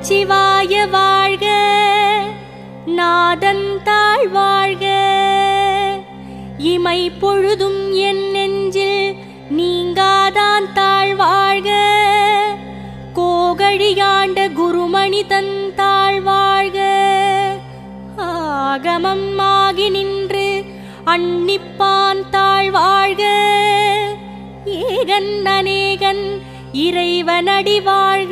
நமச்சிவாய வாழ்க நாதன் தாழ் வாழ்க இமை பொழுதும் என் நெஞ்சில் நீங்காதான் தாழ் வாழ்க கோகழியாண்ட குருமணி தன் தாழ் வாழ்க ஆகமம் ஆகி நின்று அன்னிப்பான் தாழ் வாழ்க ஏகன் அநேகன் இறைவனடி வாழ்க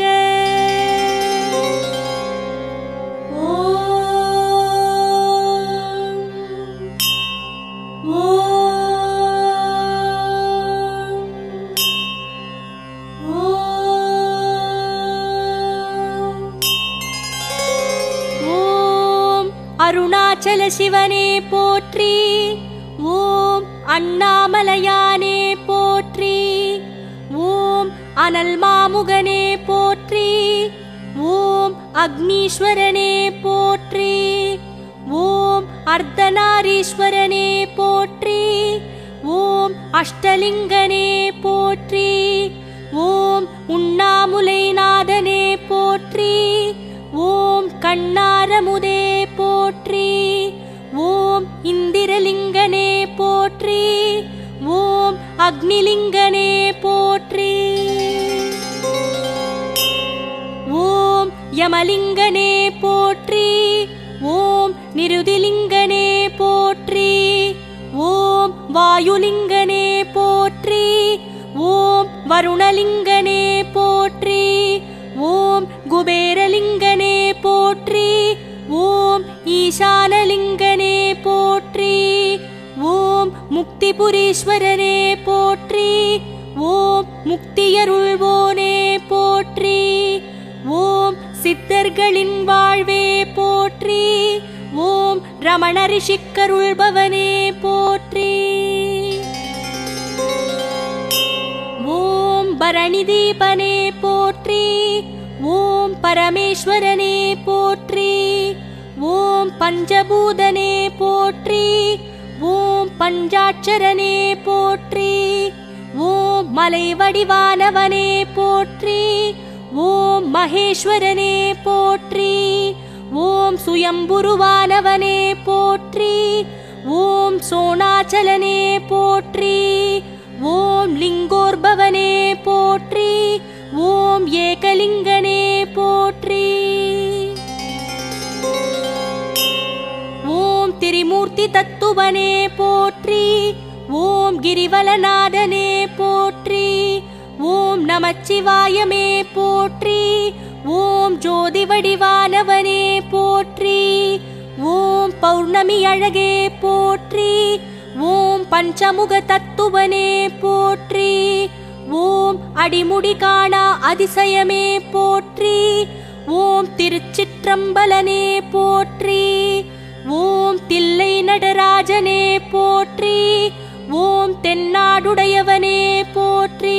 ஓம் ஓம் அருணாச்சல சிவனே போற்றி ஓம் அண்ணாமலையானே போற்றி ஓம் அனல் மாமுகனே போற்றி ஓம் அக்னீஸ்வரனே போற்றி ஓம் அர்த்தநாரீஸ்வரனே போற்றி ஓம் அஷ்டலிங்கனே போற்றி ஓம் உண்ணாமுலைநாதனே போற்றி ஓம் கண்ணாரமுதே போற்றி ஓம் இந்திரலிங்கனே போற்றி ஓம் அக்னிலிங்கனே போற்றி ஓம் யமலிங்கனே போற்றி ஓம் நிருதிலிங்கனே போற்றி ஓம் வாயுலிங்கனே போற்றி ஓம் வருணலிங்கனே போற்றி ஓம் குபேரலிங்கனே போற்றி ஓம் ஈசானலிங்கனே போற்றி ஓம் முக்திபுரீஸ்வரனே போற்றி ஓம் முக்தியருள்வோனே போற்றி ஓம் சித்தர்களின் வாழ்வே போற்றி ஓம் ரமண ரிஷிக்கருள்பவனே போற்றி ஓம் பரணி தீபனே போற்றி ஓம் பரமேஸ்வரனே போற்றி ஓம் பஞ்சபூதனே போற்றி ஓம் பஞ்சாட்சரனே போற்றி ஓம் மலை வடிவானவனே போற்றி ஓம் மகேஸ்வரனே போற்றி ஓம் சுயம்புருவானவனே போற்றி ஓம் சோணாச்சலனே போற்றி ஓம் லிங்கோர்பவனே போற்றி ஓம் ஏகலிங்கனே போற்றி ஓம் திரிமூர்த்தி தத்துவனே போற்றி ஓம் கிரிவலநாதனே போற்றி ஓம் நமச்சிவாயமே போற்றி ஓம் ஜோதி வடிவானவனே போற்றி ஓம் பௌர்ணமி அழகே போற்றி ஓம் பஞ்சமுக தத்துவனே போற்றி ஓம் அடிமுடி காணா அதிசயமே போற்றி ஓம் திருச்சிற்றம்பலனே போற்றி ஓம் தில்லை நடராஜனே போற்றி ஓம் தென்னாடுடையவனே போற்றி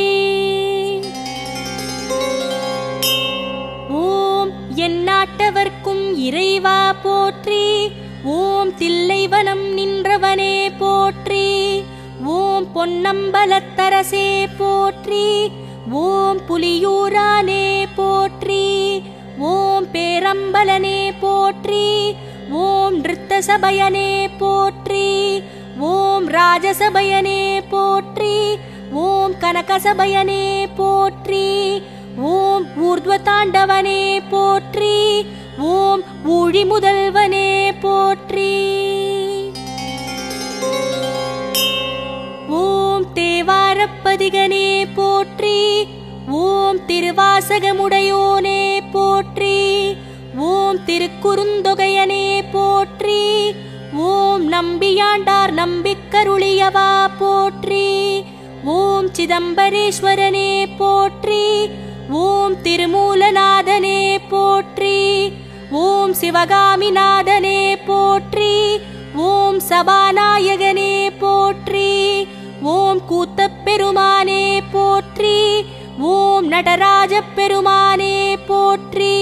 ஓம் எந்நாட்டவர்க்கும் இறைவா போற்றி ஓம் தில்லைவனம் நின்றவனே போற்றி ஓம் பொன்னம்பலத்தரசே போற்றி ஓம் புலியூரானே போற்றி ஓம் பேரம்பலனே போற்றி ஓம் நிருத்தசபயனே போற்றி ஓம் ராஜசபயனே போற்றி ஓம் கனகசபயனே போற்றி ஓம் ஊர்த்வதாண்டவனே போற்றி ஓம் ஊழி முதல்வனே போற்றி ஓம் தேவாரப்பதிகனே போற்றி ஓம் திருவாசகமுடையோனே போற்றி ஓம் திருக்குறுந்தொகையனே போற்றி ஓம் நம்பியாண்டார் நம்பிக்கருளியவா போற்றி ஓம் சிதம்பரேஸ்வரனே போற்றி ஓம் திருமூலநாதனே போற்றி ஓம் சிவகாமிநாதனே போற்றி ஓம் சபாநாயகனே போற்றி ஓம் கூத்தப் பெருமானே போற்றி ஓம் நடராஜப் பெருமானே போற்றி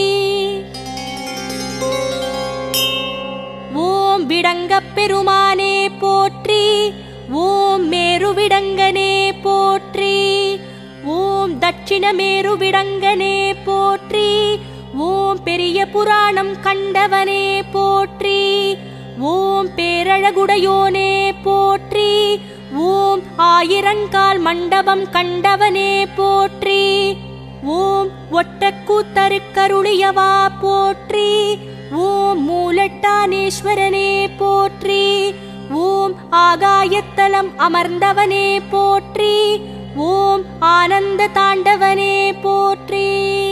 ஓம் விடங்கப் பெருமானே போற்றி ஓம் மேருவிடங்கனே போற்றி ஓம் தட்சிண மேருவிடங்கனே போற்றி ஓம் பெரிய புராணம் கண்டவனே போற்றி ஓம் பேரழகுடையோனே போற்றி ஓம் ஆயிரங்கால் மண்டபம் கண்டவனே போற்றி ஓம் ஒட்டக்கூத்தருக்கருளியவா போற்றி ஓம் மூலட்டானேஸ்வரனே போற்றி ஓம் ஆகாயத்தலம் அமர்ந்தவனே போற்றி ஓம் ஆனந்த தாண்டவனே போற்றி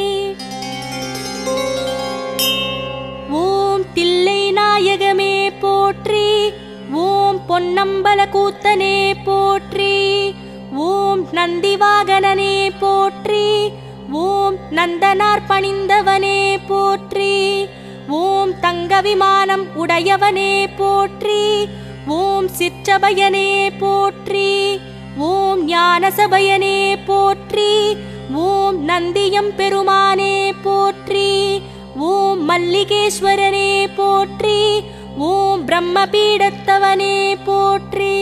ஓம் தில்லை நாயகமே போற்றி ஓம் பொன்னம்பல கூத்தனே போற்றி ஓம் நந்திவாகனனே போற்றி ஓம் நந்தனார் பணிந்தவனே போற்றி ஓம் தங்க விமானம் உடையவனே போற்றி ஓம் சிற்றபயனே போற்றி ஓம் ஞானசபயனே போற்றி ஓம் நந்தியம் பெருமானே போற்றி ஓம் மல்லிகேஸ்வரனே போற்றி ஓம் பிரம்மபீடத்தவனே போற்றி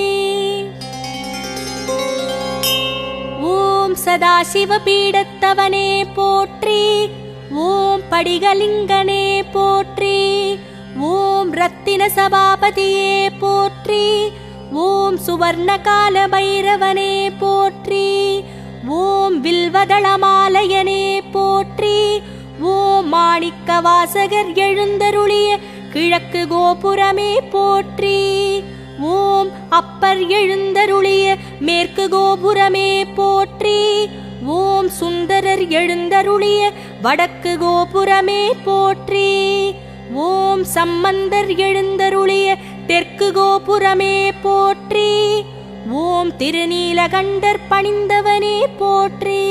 ஓம் சதாசிவ பீடத்தவனே போற்றி ஓம் படிகலிங்கனே போற்றி ஓம் ரத்தின சபாபதியே போற்றி ஓம் சுவர்ணகால பைரவனே போற்றி ஓம் வில்வதளமாலயனே போற்றி ஓம் மாணிக்க வாசகர் எழுந்தருளிய கிழக்கு கோபுரமே போற்றி ஓம் அப்பர் எழுந்தருளிய மேற்கு கோபுரமே போற்றி ஓம் சுந்தரர் எழுந்தருளிய வடக்கு கோபுரமே போற்றி ஓம் சம்பந்தர் எழுந்தருளிய தெற்கு கோபுரமே போற்றி ஓம் திருநீலகண்டர் பணிந்தவனே போற்றி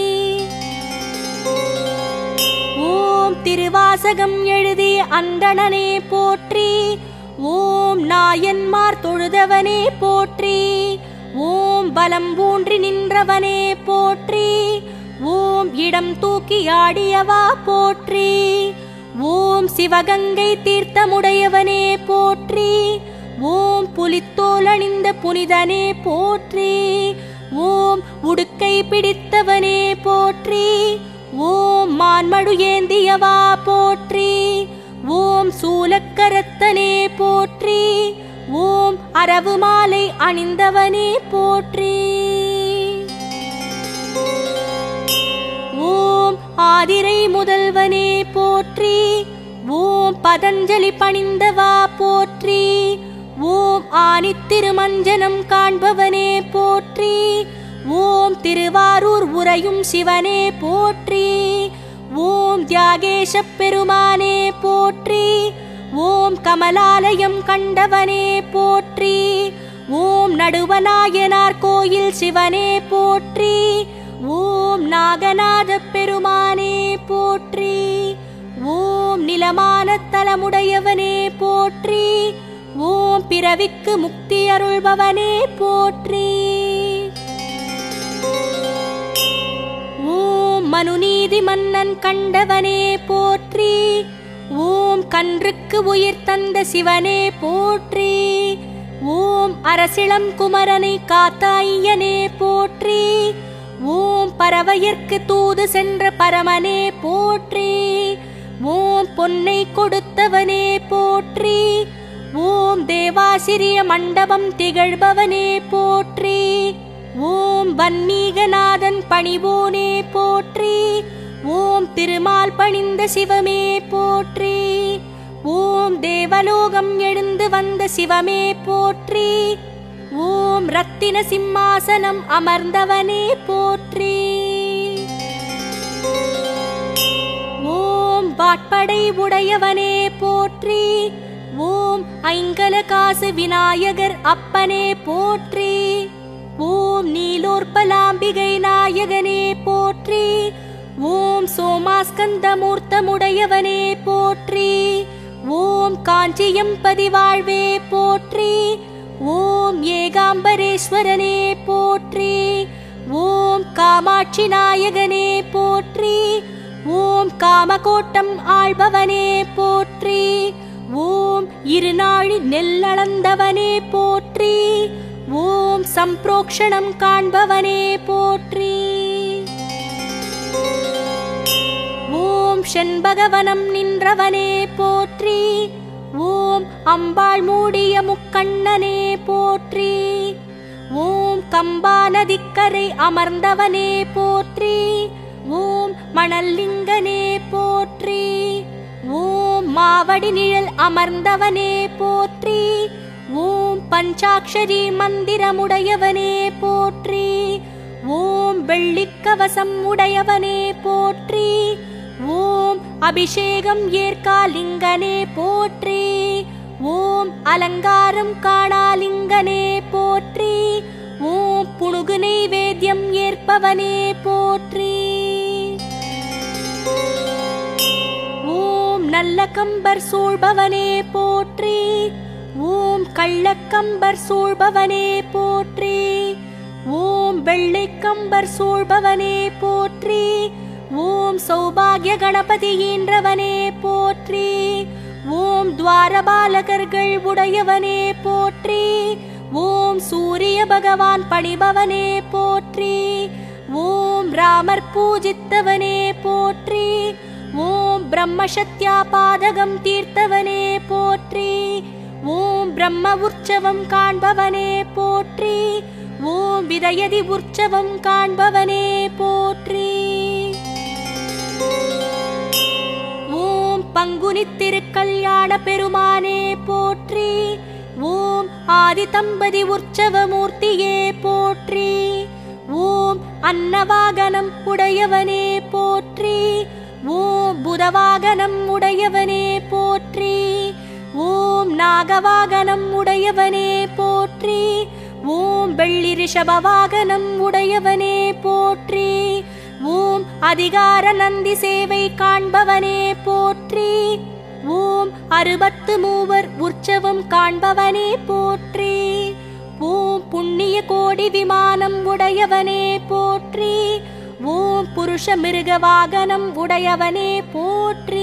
ஓம் திருவாசகம் எழுதிய அந்தணனே போற்றி ஓம் நாயன்மார் தொழுதவனே போற்றி ஓம் பலம் ஊன்றி நின்றவனே போற்றி ஓம் இடம் தூக்கி ஆடியவா போற்றி ஓம் சிவகங்கை தீர்த்தமுடையவனே போற்றி ஓம் புலித்தோலணிந்த புனிதனே போற்றி ஓம் உடுக்கை பிடித்தவனே போற்றி ஓம் மான்மடு ஏந்தியவா போற்றி ஓம் சூலக்கரத்தனே போற்றி ஓம் அரவு மாலை அணிந்தவனே போற்றி ஓம் ஆதிரை முதல்வனே போற்றி ஓம் பதஞ்சலி பணிந்தவா போற்றி ஓம் ஆனித்திருமஞ்சனம் காண்பவனே போற்றி ஓம் திருவாரூர் உறையும் சிவனே போற்றி ஓம் தியாகேஷ பெருமானே போற்றி ஓம் கமலாலயம் கண்டவனே போற்றி ஓம் நடுவநாயனார் கோயில் சிவனே போற்றி ஓம் நாகநாத பெருமானே போற்றி ஓம் நிலமான தலமுடையவனே போற்றி ஓம் பிறவிக்கு முக்தி அருள்பவனே போற்றி ஓம் மனுநீதி மன்னன் கண்டவனே போற்றி ஓம் கன்றுக்கு உயிர் தந்த சிவனே போற்றி ஓம் அரசிளம் குமரனை காத்தாய்யனே போற்றி ஓம் பறவையர்க்கு தூது சென்ற பரமனே போற்றி ஓம் பொன்னை கொடுத்தவனே போற்றி ஓம் தேவாசிரிய மண்டபம் திகழ்பவனே போற்றி ஓம் வன்மீகநாதன் பணிவோனே போற்றி ஓம் திருமால் பணிந்த சிவமே போற்றி ஓம் தேவலோகம் எழுந்து வந்த சிவமே போற்றி ஓம் ரத்தின சிம்மாசனம் அமர்ந்தவனே போற்றி ஓம் வாட்படை உடையவனே போற்றி ஓம் ஐங்கல காசு விநாயகர் அப்பனே போற்றி ஓம் நீலோற்பலாம்பிகை நாயகனே போற்றி ஓம் சோமாஸ்கந்தமூர்த்தமுடையவனே போற்றி ஓம் காஞ்சியம் பதிவாழ்வே போற்றி ஓம் ஏகாம்பரேஸ்வரனே போற்றி ஓம் காமாட்சி நாயகனே போற்றி ஓம் காமகோட்டம் ஆள்பவனே போற்றி ஓம் இருநாழி நெல்லளந்தவனே போற்றி ஓம் சம்பிரோக்ஷணம் காண்பவனே போற்றி ஓம் செண்பகவனம் நின்றவனே போற்றி ஓம் அம்பாள் மூடிய முக்கண்ணனே போற்றி ஓம் கம்பா நதிக்கரை அமர்ந்தவனே போற்றி ஓம் மணல்லிங்கனே போற்றி ஓம் மாவடி நிழல் அமர்ந்தவனே போற்றி ஓம் பஞ்சாக்ஷரி மந்திரமுடையவனே போற்றி ஓம் வெள்ளிக்கவசம் உடையவனே போற்றி ஓம் அபிஷேகம் ஏற்காலிங்கனே போற்றி ஓம் அலங்காரம் காணாலிங்கனே போற்றி ஓம் புணுகு நெய்வேத்தியம் ஏற்பவனே போற்றி ஓம் நல்ல கம்பர் சூழ்பவனே போற்றி ஓம் கள்ளக்கம்பர் சூழ்பவனே போற்றி ஓம் வெள்ளைக்கம்பர் சூழ்பவனே போற்றி ஓம் சௌபாகிய கணபதி ஈன்றவனே போற்றி ஓம் துவாரபாலகர்கள் உடையவனே போற்றி ஓம் சூரிய பகவான் பணிபவனே போற்றி ஓம் ராமர் பூஜித்தவனே போற்றி ஓம் பிரம்மசத்யா பாதகம் தீர்த்தவனே போற்றி ஓம் பிரம்ம உற்சவம் காண்பவனே போற்றி ஓம் விதயதி உற்சவம் காண்பவனே போற்றி ஓம் பங்குனி திருக்கல்யாண பெருமானே போற்றி ஓம் ஆதி தம்பதி உற்சவமூர்த்தியே போற்றி ஓம் அன்னவாகனம் உடையவனே போற்றி ஓம் புதவாகனம் உடையவனே போற்றி ஓம் நாகவாகனம் உடையவனே போற்றி ஓம் வெள்ளி ரிஷப வாகனம் உடையவனே போற்றி ஓம் அதிகார நந்தி சேவை காண்பவனே போற்றி ஓம் அறுபத்து மூவர் உற்சவம் காண்பவனே போற்றி ஓம் புண்ணிய கோடி விமானம் உடையவனே போற்றி ஓம் புருஷ மிருக வாகனம் உடையவனே போற்றி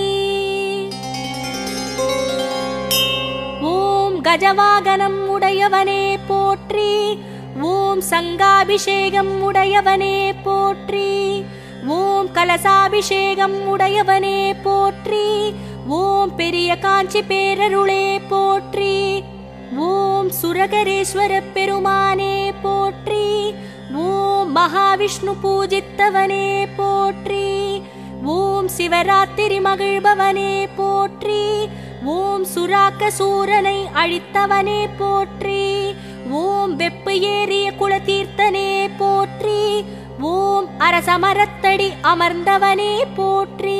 ஓம் கஜவாகனம் உடையவனே போற்றி ஓம் சங்காபிஷேகம் உடையவனே போற்றி ஓம் கலசாபிஷேகம் உடையவனே போற்றி ஓம் பெரிய காஞ்சி பேரருளே போற்றி ஓம் சுரகரேஸ்வர பெருமானே போற்றி ஓம் மகாவிஷ்ணு பூஜித்தவனே போற்றி ஓம் சிவராத்திரி மகிழ்பவனே போற்றி ஓம் சுராக்க சூரனை அழித்தவனே போற்றி ஓம் வெப்பு ஏறிய குலதீர்த்தனே போற்றி ஓம் அரசமரத்தடி அமர்ந்தவனே போற்றி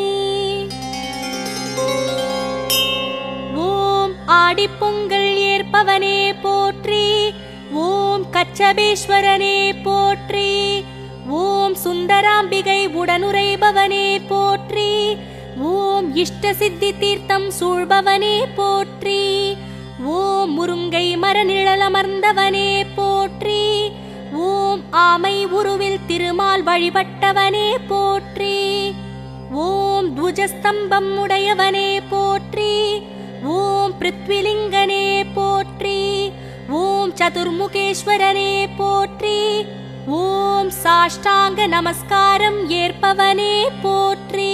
ஓம் ஆடிப்பொங்கல் ஏற்பவனே போற்றி ஓம் கச்சபேஸ்வரனே போற்றி ஓம் சுந்தராம்பிகை உடனுரைபவனே போற்றி ஓம் இஷ்ட சித்தி தீர்த்தம் சூழ்பவனே போற்றி ஓம் முருங்கை மரநிழலமர்ந்தவனே போற்றி ஓம் ஆமை உருவில் திருமால் வழிபட்டவனே போற்றி ஓம் துவஜஸ்தம்பம் உடையவனே போற்றி ஓம் பிருத்விலிங்கனே போற்றி ஓம் சதுர்முகேஸ்வரனே போற்றி ஓம் சாஷ்டாங்க நமஸ்காரம் ஏற்பவனே போற்றி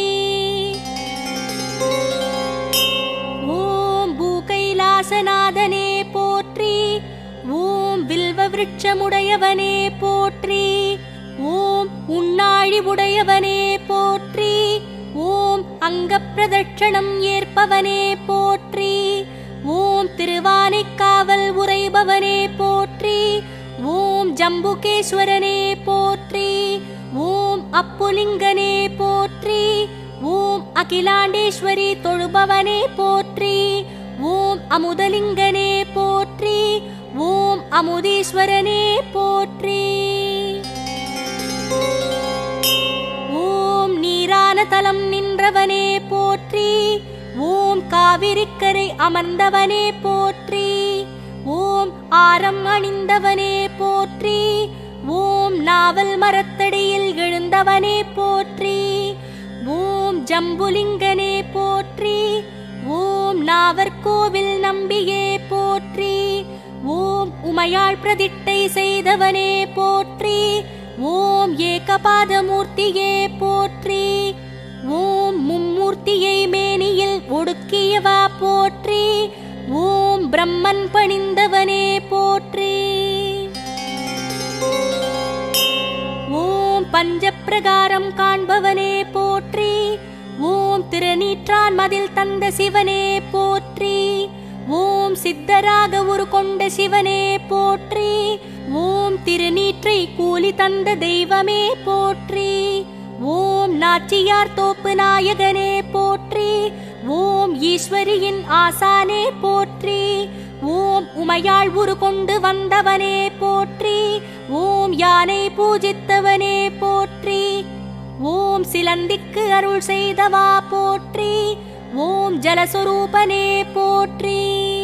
ஓம் பூகைலாசநாதனே போற்றி ஓம் வில்வ விருட்சமுடையவனே போற்றி ஓம் உண்ணாழி உடையவனே போற்றி ஓம் அங்க பிரதட்சணம் ஏற்பவனே போற்றி ஓம் திருவானைக்காவல் உரைபவனே போற்றி ஓம் ஜம்புகேஸ்வரனே போற்றி ஓம் அப்புலிங்கனே போற்றி ஓம் அகிலாண்டேஸ்வரி தொழுபவனே போற்றி ஓம் அமுதலிங்கனே போற்றி ஓம் அமுதீஸ்வரனே போற்றி ஓம் நீரான தலம் நின்றவனே போற்றி ஓம் காவிரிக்கரை அமர்ந்தவனே போற்றி ஓம் ஆரம் அணிந்தவனே போற்றி ஓம் நாவல் மரத்தடியில் எழுந்தவனே போற்றி ஓம் ஜம்புலிங்கனே போற்றி ஓம் நாவர்கோவில் நம்பியே போற்றி ஓம் உமையாள் பிரதிட்டை செய்தவனே போற்றி ஓம் ஏகபாதமூர்த்தியே போற்றி ஓம் மும்மூர்த்தியை மேனியில் ஒடுக்கியவா போற்றி ஓம் பிரம்மன் பணிந்தவனே போற்றி ஓம் பஞ்சப்பிரகாரம் காண்பவனே போற்றி ஓம் திருநீற்றான் மதில் தந்த சிவனே போற்றி ஓம் சித்தராக உரு கொண்ட சிவனே போற்றி ஓம் திருநீற்றை கூலி தந்த தெய்வமே போற்றி ஓம் நாச்சியார் தோப்பு நாயகனே போற்றி ஓம் ஈஸ்வரியின் ஆசானே போற்றி ஓம் உமையாள் உரு கொண்டு வந்தவனே போற்றி ஓம் யானை பூஜித்தவனே போற்றி ஓம் சிலந்திக்கு அருள் செய்தவா போற்றி ஓம் ஜலஸ்வரூபனே போற்றி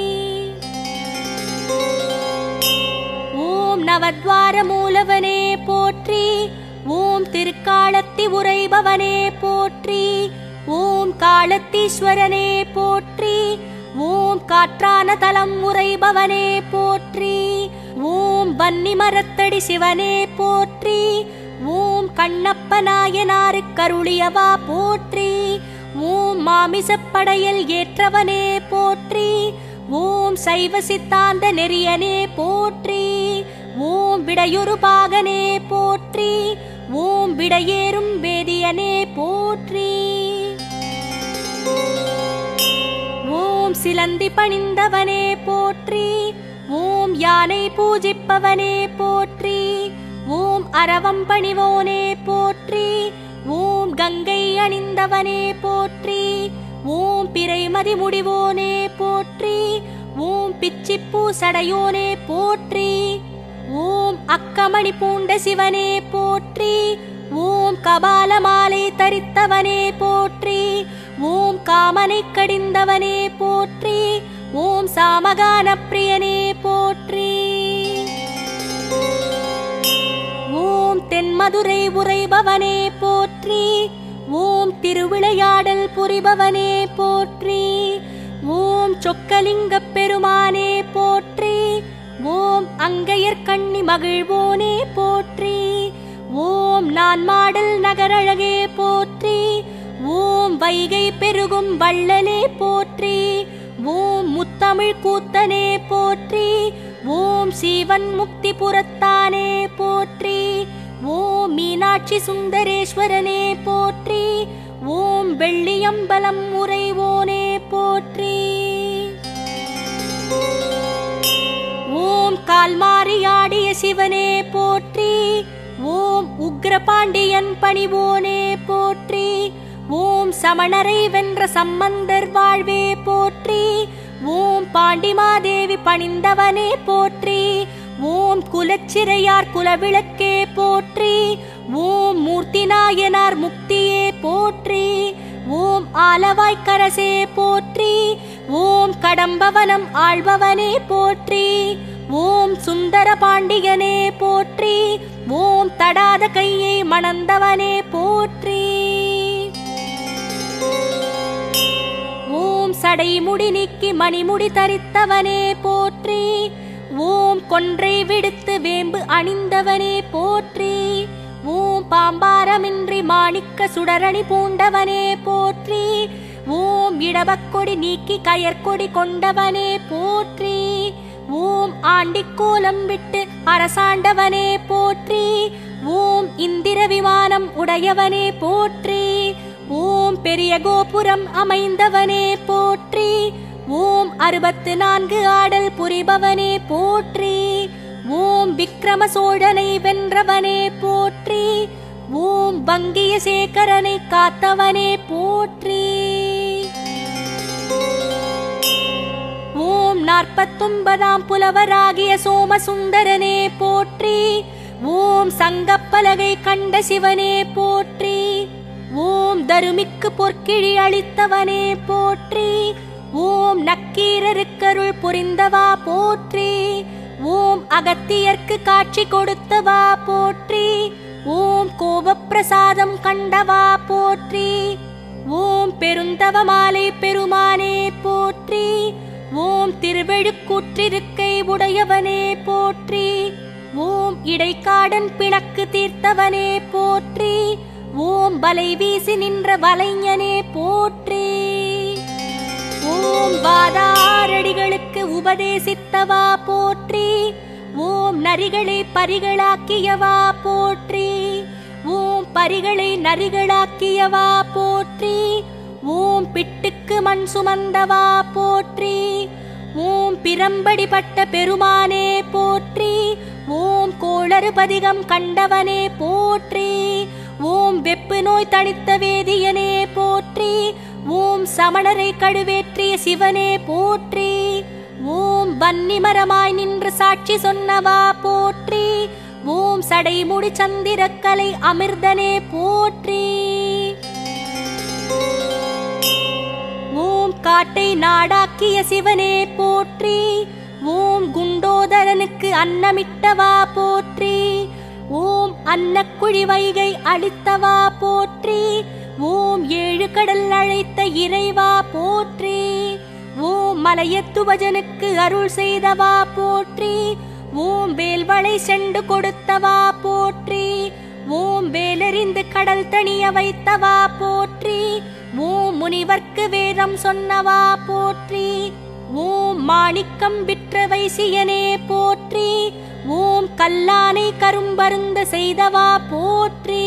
ஓம் நவத்வார மூலவனே போற்றி ஓம் திருக்காலத்தி உரைபவனே போற்றி ஓம் காலத்தீஸ்வரனே போற்றி ஓம் காற்றான தலம் உரைபவனே போற்றி ஓம் வன்னி மரத்தடி சிவனே போற்றி ஓம் கண்ணப்ப நாயனாரு கருளியவா போற்றி ஓம் மாமிசப்படையல் ஏற்றவனே போற்றி ஓம் சைவ சித்தாந்த நெறியனே போற்றி ஓம் விடையொரு பாகனே போற்றி ஓம் விடையேறும் வேதியனே போற்றி ஓம் சிலந்தி பணிந்தவனே போற்றி ஓம் யானை பூஜிப்பவனே போற்றி ஓம் அரவம் பணிவோனே போற்றி ஓம் கங்கை அணிந்தவனே போற்றி ஓம் பிறைமதி முடிவோனே போற்றி ஓம் பிச்சிப்பூ சடையோனே போற்றி ஓம் அக்கமணி பூண்ட சிவனே போற்றி ஓம் கபால மாலை தரித்தவனே போற்றி ஓம் காமனை கடிந்தவனே போற்றி ஓம் சாமகான பிரியனே போற்றி ஓம் தென்மதுரை உரைபவனே போற்றி ஓம் திருவிளையாடல் புரிபவனே போற்றி ஓம் சொக்கலிங்கப் பெருமானே போற்றி ஓம் அங்கையர் கண்ணி மகிழ்வோனே போற்றி ஓம் நான் மாடல் நகரழகே போற்றி ஓம் வைகை பெருகும் வள்ளலே போற்றி ஓம் முத்தமிழ் கூத்தனே போற்றி ஓம் சீவன் முக்தி புறத்தானே போற்றி ஓம் மீனாட்சி சுந்தரேஸ்வரனே போற்றி ஓம் வெள்ளியம்பலம் உறைவோனே போற்றி ஓம் கால்மாறியாடிய சிவனே போற்றி ஓம் உக்ரபாண்டியன் பணிவோனே போற்றி ஓம் சமணரை வென்ற சம்பந்தர் வாழ்வே போற்றி ஓம் பாண்டிமாதேவி பணிந்தவனே போற்றி ஓம் குலச்சிறையார் குலவிளக்கே போற்றி ஓம் மூர்த்தி நாயனார் முக்தியே போற்றி ஓம் ஆலவாய்க்கரசே போற்றி ஓம் கடம்பவனம் ஆள்பவனே போற்றி ஓம் சுந்தர பாண்டியனே போற்றி ஓம் தடாத கையை மணந்தவனே போற்றி ஓம் சடைமுடி நீக்கி மணிமுடி தரித்தவனே போற்றி ஓம் கொன்றை விடுத்து வேம்பு அணிந்தவனே போற்றி ஓம் பாம்பாரமின்றி மாணிக்க சுடரணி பூண்டவனே போற்றி ஓம் இடவக்கொடி நீக்கி கயற்கொடி கொண்டவனே போற்றி ஓம் ஆண்டிக்கோலம் விட்டு அரசாண்டவனே போற்றி ஓம் இந்திர விமானம் உடையவனே போற்றி ஓம் பெரிய கோபுரம் அமைந்தவனே போற்றி ஓம் அறுபத்து நான்கு ஆடல் புரிபவனே போற்றி ஓம் விக்ரம சோழனை வென்றவனே போற்றி ஓம் வங்கிய சேகரனை காத்தவனே போற்றி ஓம் நாற்பத்தொன்பதாம் புலவராகிய சோமசுந்தரனே போற்றி ஓம் சங்கப்பலகை கண்ட சிவனே போற்றி ஓம் தருமிக்கு பொற்கிழி அளித்தவனே போற்றி ஓம் நக்கீரருக்கருள் புரிந்தவா போற்றி ஓம் அகத்தியர்க்கு காட்சி கொடுத்தவா போற்றி ஓம் கோபப்பிரசாதம் கண்டவா போற்றி ஓம் பெருந்தவமாலை பெருமானே போற்றி ஓம் திருவெழுக்கூற்றிருக்கை உடையவனே போற்றி ஓம் இடைக்காடன் பிணக்கு தீர்த்தவனே போற்றி ஓம் வலை வீசி நின்ற வலைஞனே போற்றி ஓம் வாதாரடிகளுக்கு உபதேசித்தவா போற்றி ஓம் நரிகளை பரிகளாக்கியவா போற்றி ஓம் பரிகளை நரிகளாக்கியவா போற்றி ஓம் பிட்டுக்கு மண் சுமந்தவா போற்றி ஓம் பிரம்படிப்பட்ட பெருமானே போற்றி ஓம் கோளறு பதிகம் கண்டவனே போற்றி ஓம் வெப்பு நோய் தணித்த வேதியனே போற்றி ஓம் சமணரை கழுவேற்றிய சிவனே போற்றி ஓம் வன்னிமரமாய் நின்று சாட்சி சொன்னவா போற்றி ஓம் சடைமுடி சந்திரக்கலை அமிர்தனே போற்றி ஓம் காட்டை நாடாக்கிய சிவனே போற்றி ஓம் குண்டோதரனுக்கு அன்னமிட்டவா போற்றி ஓம் அன்னக்குழி வைகை அளித்தவா போற்றி ஓம் ஏழு கடல் அழைத்த இறைவா போற்றி ஓம் மலையத்துவஜனுக்கு அருள் செய்தவா போற்றி ஓம் வேல்வளை செண்டு கொடுத்தவா போற்றி ஓம் வேலறிந்து கடல் தணிய வைத்தவா போற்றி ஓம் முனிவர்க்கு வேதம் சொன்னவா போற்றி ஓம் மாணிக்கம் விற்ற வைசியனே போற்றி ஓம் கல்லானை கரும்பருந்த செய்தவா போற்றி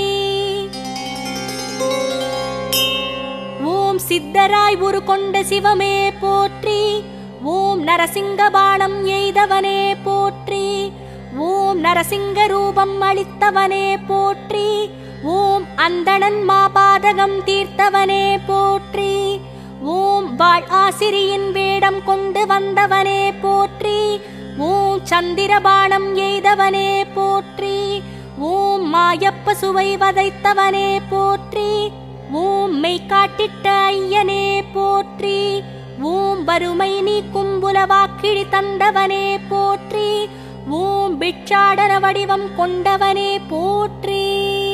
ஓம் சித்தராய் உரு கொண்ட சிவமே போற்றி ஓம் நரசிங்க பாணம் எய்தவனே போற்றி ஓம் நரசிங்க ரூபம் அளித்தவனே போற்றி ஓம் அந்தணன் மாபாதகம் தீர்த்தவனே போற்றி ஓம் வாழ் ஆசிரியின் வேடம் கொண்டு வந்தவனே போற்றி ஓம் சந்திரபாணம் எய்தவனே போற்றி ஓம் மாயப்ப சுவை வதைத்தவனே போற்றி ஓம் மெய் காட்டிட்ட ஐயனே போற்றி ஓம் வறுமை நீக்கும் புலவாக்கிழி தந்தவனே போற்றி ஓம் பிட்சாடன வடிவம் கொண்டவனே போற்றி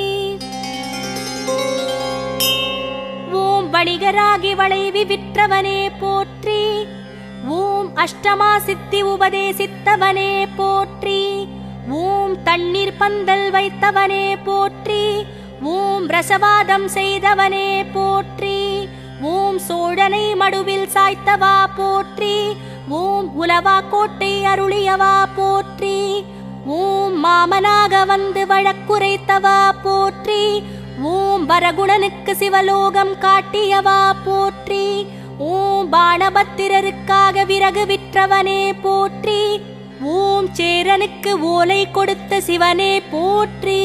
ஓம் வணிகராகி வளைவி விற்றவனே போற்றி ஓம் அஷ்டமா சித்தி உபதேசித்தவனே போற்றி ஓம் தண்ணீர் பந்தல் வைத்தவனே போற்றி ஓம் ரசவாதம் செய்தவனே போற்றி ஓம் சோழனை மடுவில் சாய்த்தவா போற்றி ஓம் உலவா கோட்டை அருளியவா போற்றி ஓம் மாமனாக வந்து வழக்குரைத்தவா போற்றி ஓம் வரகுணனுக்கு சிவலோகம் காட்டியவா போற்றி ஓம் பாணபத்திரருக்காக விறகு விற்றவனே போற்றி ஓம் சேரனுக்கு ஓலை கொடுத்த சிவனே போற்றி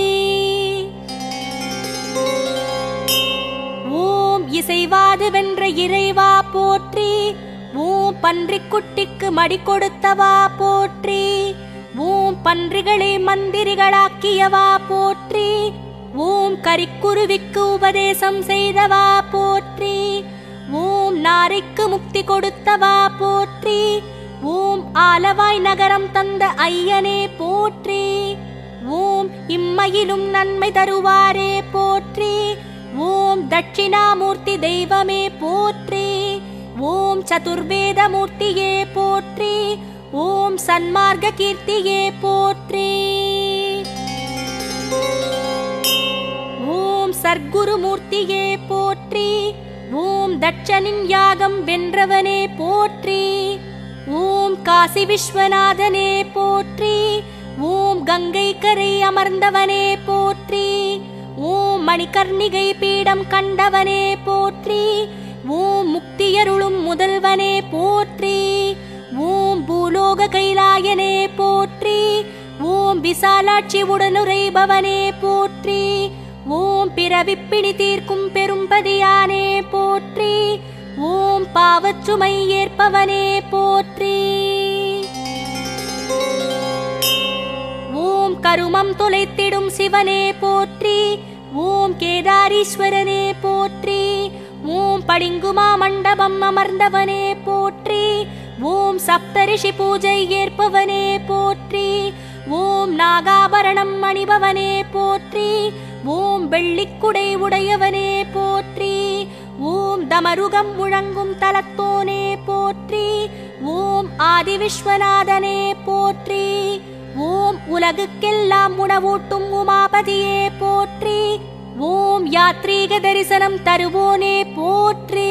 ஓம் இசைவாது வென்ற இறைவா போற்றி ஓம் பன்றிக் குட்டிக்கு மடி கொடுத்தவா போற்றி ஓம் பன்றிகளை மந்திரிகளாக்கியவா போற்றி ஓம் கரிக்குருவிக்கு உபதேசம் செய்தவா போற்றி ஓம் நாரைக்கு முக்தி கொடுத்தவா போற்றி ஓம் ஆலவாய் நகரம் தந்த ஐயனே போற்றி ஓம் இம்மையிலும் நன்மை தருவாரே போற்றி ஓம் தட்சிணாமூர்த்தி தெய்வமே போற்றி ஓம் சதுர்வேத மூர்த்தியே போற்றி ஓம் சன்மார்க்க கீர்த்தியே போற்றி ஓம் சர்க்குரு மூர்த்தியே போற்றி ஓம் தட்சனின் யாகம் வென்றவனே போற்றி ஓம் காசி விஸ்வநாதனே போற்றி ஓம் கங்கை கரை அமர்ந்தவனே போற்றி ஓம் மணிகர்ணிகை பீடம் கண்டவனே போற்றி ஓம் முக்தியருளும் முதல்வனே போற்றி ஓம் பூலோக கைலாயனே போற்றி ஓம் விசாலாட்சி உடனுரைபவனே போற்றி ஓம் பிறவிப்பிணி தீர்க்கும் பெரும்பதியானே போற்றி ஓம் பாவச்சுமை ஏற்பவனே போற்றி ஓம் கருமம் தொலைத்திடும் சிவனே போற்றி ஓம் கேதாரீஸ்வரனே போற்றி ஓம் படிங்குமா மண்டபம் அமர்ந்தவனே போற்றி ஓம் சப்தரிஷி பூஜை ஏற்பவனே போற்றி ஓம் நாகாபரணம் அணிபவனே போற்றி ஓம் வெள்ளிக்குடை உடையவனே போற்றி ஓம் தமருகம் முழங்கும் தலத்தோனே போற்றி ஓம் ஆதி விஸ்வநாதனே போற்றி ஓம் உலகுக்கெல்லாம் உணவூட்டும் உமாபதியே போற்றி ஓம் யாத்ரீக தரிசனம் தருவோனே போற்றி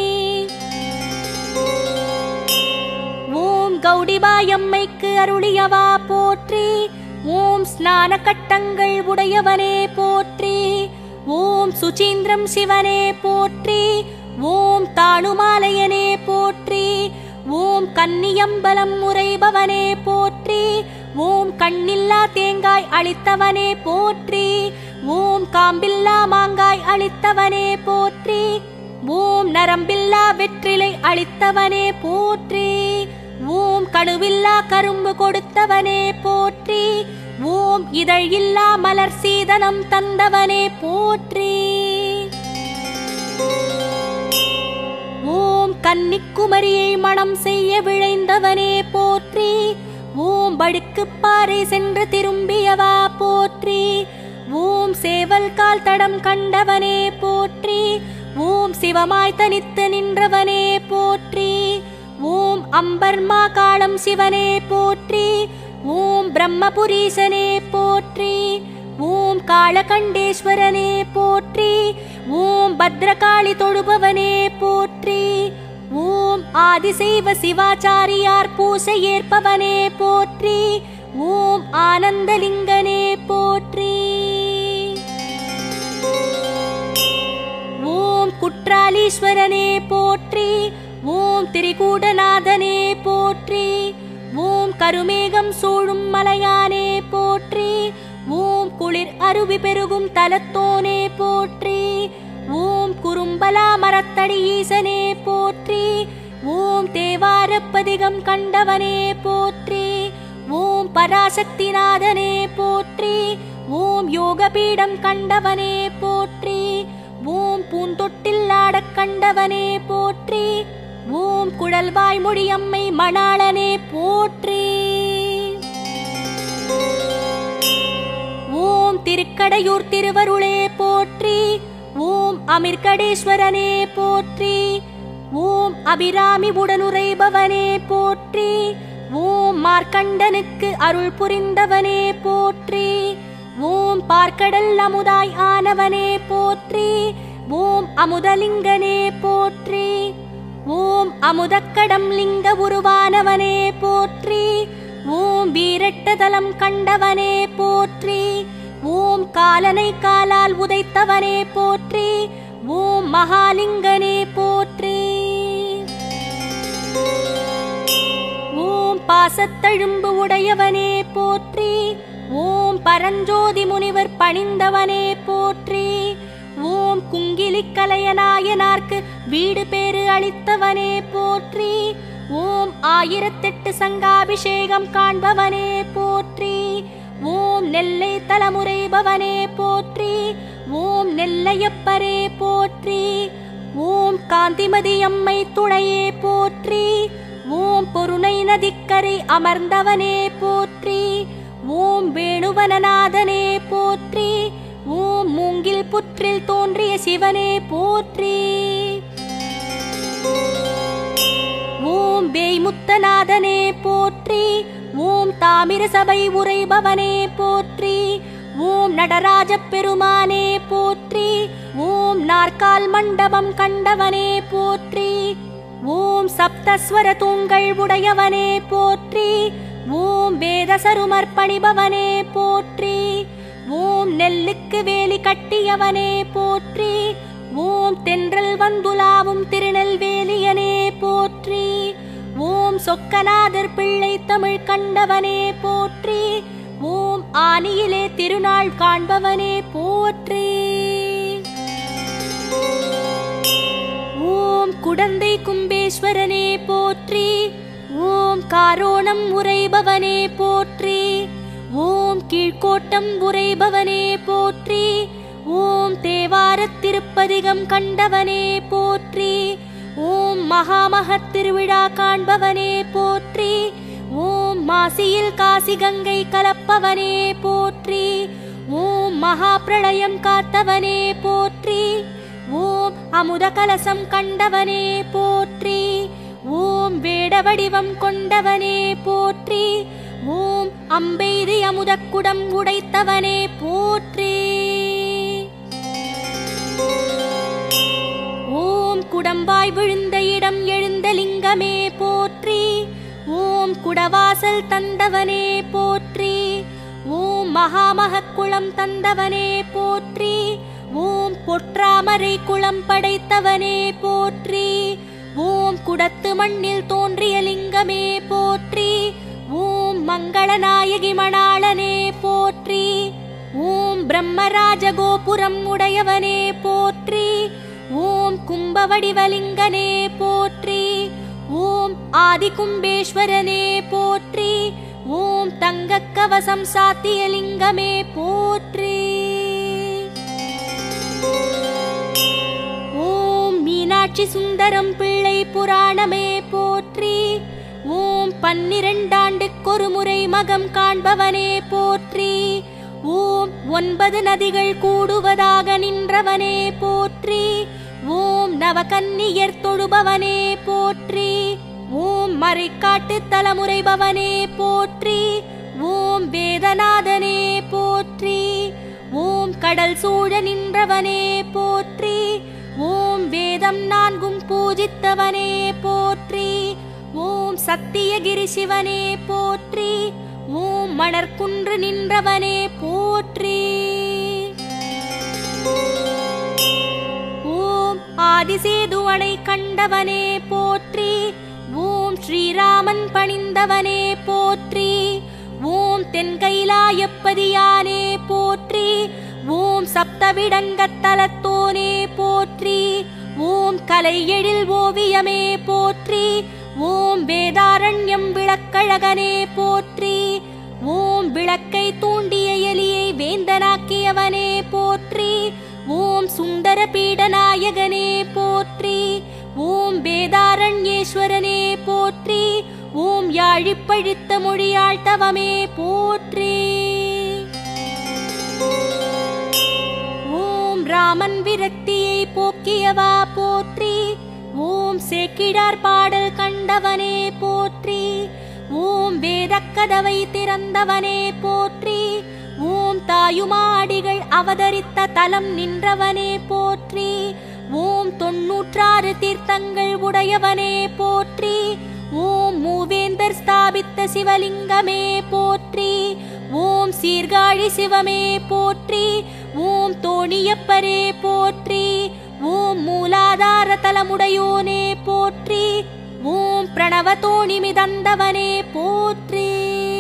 ஓம் கௌடிபாயம்மைக்கு அருளியவா போற்றி ஓம் ஸ்நான கட்டங்கள் உடையவனே போற்றி ஓம் சுச்சீந்திரம் சிவனே போற்றி ஓம் தானுமாலையனே போற்றி ஓம் கன்னியம்பலம் உரைபவனே போற்றி ஓம் கண்ணில்லா தேங்காய் அளித்தவனே போற்றி ஓம் காம்பில்லா மாங்காய் அளித்தவனே போற்றி ஓம் நரம்பில்லா வெற்றிலை அளித்தவனே போற்றி ஓம் கணுவில்லா கரும்பு கொடுத்தவனே போற்றி ஓம் இதழ் இல்லா மலர் சீதனம் தந்தவனே போற்றி ஓம் கன்னிக்குமரியை மணம் செய்ய விழைந்தவனே போற்றி ஓம் படுக்குப்பாறை சென்று திரும்பியவா போற்றி ஓம் சேவல் கால் தடம் கண்டவனே போற்றி ஓம் சிவமாய் தனித்து நின்றவனே போற்றி ஓம் அம்பர்மா காளம் சிவனே போற்றி ஓம் பிரம்மபுரீசனே போற்றி ஓம் காளகண்டேஸ்வரனே போற்றி ஓம் பத்ரகாளி தொழுபவனே போற்றி ஓம் ஆதிசைவ சிவாச்சாரியார் பூசை ஏற்பவனே போற்றி ஓம் ஆனந்தலிங்கனே போற்றி ஓம் குற்றாலீஸ்வரனே போற்றி ஓம் திரிகூடநாதனே போற்றி ஓம் கருமேகம் சூழும் மலையானே போற்றி ஓம் குளிர் அருவி பெருகும் தலத்தோனே போற்றி ஓம் குறும்பலா மரத்தடி ஈசனே போற்றி ஓம் தேவாரப்பதிகம் கண்டவனே போற்றி ஓம் பராசக்திநாதனே போற்றி ஓம் யோகபீடம் கண்டவனே போற்றி ஓம் பூந்தொட்டில் ஆடக் கண்டவனே போற்றி ஓம் குழல்வாய் முடியம்மை மணாளனே போற்றி ஓம் திருக்கடையூர் திருவருளே போற்றி ஓம் அமிர்கடேஸ்வரனே போற்றி ஓம் அபிராமி உடனுரைபவனே போற்றி ஓம் மார்க்கண்டனுக்கு அருள் புரிந்தவனே போற்றி ஓம் பார்க்கடல் அமுதாய் ஆனவனே போற்றி ஓம் அமுதலிங்கனே போற்றி ஓம் அமுதக்கடம் லிங்க உருவானவனே போற்றி ஓம் வீரட்டதலம் கண்டவனே போற்றி ஓம் காலனை காலால் உதைத்தவனே போற்றி ஓம் மகாலிங்கனே போற்றி ஓம் பாசத்தழும்பு உடையவனே போற்றி ஓம் பரஞ்சோதி முனிவர் பணிந்தவனே போற்றி ஓம் குங்கிலி கலையநாயனார்க்கு வீடு பேறு அளித்தவனே போற்றி ஓம் ஆயிரத்தெட்டு சங்காபிஷேகம் காண்பவனே போற்றி ஓம் நெல்லை தலமுறைபவனே போற்றி ஓம் நெல்லையப்பரே போற்றி ஓம் காந்திமதி அம்மை துணையே போற்றி ஓம் பொருணை நதிக்கரை அமர்ந்தவனே போற்றி ஓம் வேணுவனநாதனே போற்றி ஓம் மூங்கில் புற்றில் தோன்றிய சிவனே போற்றி ஓம் வேய்முத்தநாதனே போற்றி ஓம் தாமிர சபை உரைபவனே போற்றி ஓம் நடராஜ பெருமானே போற்றி ஓம் நாற்கால் மண்டபம் கண்டவனே போற்றி ஓம் சப்தஸ்வர தூண்கள் உடையவனே போற்றி ஓம் வேதசருமர் பணிபவனே போற்றி ஓம் நெல்லுக்கு வேலி கட்டியவனே போற்றி ஓம் தென்றல் வந்துலாவும் திருநெல்வேலியனே போற்றி ஓம் சொக்கநாதர் பிள்ளை தமிழ் கண்டவனே போற்றி ஓம் ஆனியிலே திருநாள் காண்பவனே போற்றி ஓம் குடந்தை கும்பேஸ்வரனே போற்றி ஓம் காரோணம் உரைபவனே போற்றி ஓம் கீழ்கோட்டம் உரைபவனே போற்றி ஓம் தேவாரத் திருப்பதிகம் கண்டவனே போற்றி ஓம் மகாமகத் திருவிழா காண்பவனே போற்றி ஓம் மாசியில் காசி கங்கை கலப்பவனே போற்றி ஓம் மகா பிரளயம் காத்தவனே போற்றி ஓம் அமுத கலசம் கண்டவனே போற்றி ஓம் வேட வடிவம் கொண்டவனே போற்றி ஓம் அம்பெய்தி அமுதக்குடம் உடைத்தவனே போற்றி குடம்பாய் விழுந்த இடம் எழுந்த லிங்கமே போற்றி ஓம் குடவாசல் தந்தவனே போற்றி ஓம் மகாமகக் குளம் தந்தவனே போற்றி ஓம் பொற்றாமரை குளம் படைத்தவனே போற்றி ஓம் குடத்து மண்ணில் தோன்றிய லிங்கமே போற்றி ஓம் மங்களநாயகி மணாளனே போற்றி ஓம் பிரம்மராஜ கோபுரம் உடையவனே போற்றி ஓம் கும்பவடிவலிங்கனே போற்றி ஓம் ஆதிகும்பேஸ்வரனே போற்றி ஓம் தங்கக் கவசம் சாத்திய லிங்கமே போற்றி ஓம் மீனாட்சி சுந்தரம் பிள்ளை புராணமே போற்றி ஓம் பன்னிரண்டாண்டுக்கொரு முறை மகம் காண்பவனே போற்றி ஓம் ஒன்பது நதிகள் கூடுவதாக நின்றவனே போற்றி ஓம் நவகன்னியர் தொழுபவனே போற்றி ஓம் மறைக்காட்டு தலமுறைபவனே போற்றி ஓம் வேதநாதனே போற்றி ஓம் கடல் சூழ நின்றவனே போற்றி ஓம் வேதம் நான்கும் பூஜித்தவனே போற்றி ஓம் சத்தியகிரி சிவனே போற்றி ஓம் மணற்குன்று நின்றவனே போற்றி ஓம் ஆதிசேதுவனை கண்டவனே போற்றி ஓம் ஸ்ரீராமன் பணிந்தவனே போற்றி ஓம் தென்கைலாயப்பதியானே போற்றி ஓம் சப்தவிடங்கத்தலத்தோனே போற்றி ஓம் கலையெழில் ஓவியமே போற்றி ஓம் வேதாரண்யம் விளக்கழகனே போற்றி ஓம் விளக்கை தூண்டிய எலியை வேந்தனாக்கியவனே போற்றி ஓம் சுந்தர பீடநாயகனே போற்றி ஓம் வேதாரண்யேஸ்வரனே போற்றி ஓம் யாழிப்பழித்த மொழியாள் தவமே போற்றி ஓம் ராமன் விரக்தியை போக்கியவா போற்றி ஓம் சேக்கிடார் பாடல் கண்டவனே போற்றி ஓம் வேதக்கதவை திறந்தவனே போற்றி ஓம் தாயுமாடிகள் அவதரித்த தலம் நின்றவனே போற்றி ஓம் தொன்னூற்றாறு தீர்த்தங்கள் உடையவனே போற்றி ஓம் மூவேந்தர் ஸ்தாபித்த சிவலிங்கமே போற்றி ஓம் சீர்காழி சிவமே போற்றி ஓம் தோணியப்பரே போற்றி ஓம் மூலாதார தலமுடையோனே போற்றி ஓம் பிரணவ தோணி மிதந்தவனே போற்றி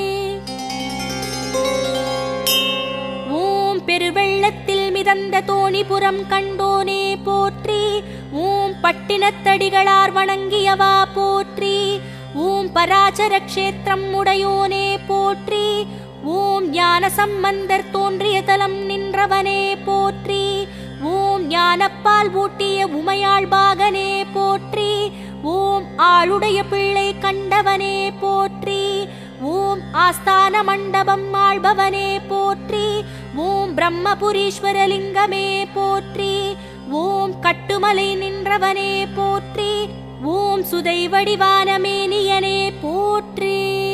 ஓம் பெருவெள்ளத்தில் மிதந்த தோணிபுரம் கண்டோனே போற்றி ஓம் பட்டினத்தடிகளார் வணங்கியவா போற்றி ஓம் பராசர க்ஷேத்திரம் உடையோனே போற்றி ஓம் ஞான சம்பந்தர் தோன்றிய தலம் நின்றவனே போற்றி ஓம் ஞானப்பால் ஊட்டிய உமையாள் பாகனே போற்றி ஓம் ஆளுடைய பிள்ளை கண்டவனே போற்றி ஓம் ஆஸ்தான மண்டபம் ஆள்பவனே போற்றி ஓம் பிரம்மபுரீஸ்வரலிங்கமே போற்றி ஓம் கட்டுமலை நின்றவனே போற்றி ஓம் சுதை வடிவான மேனியனே போற்றி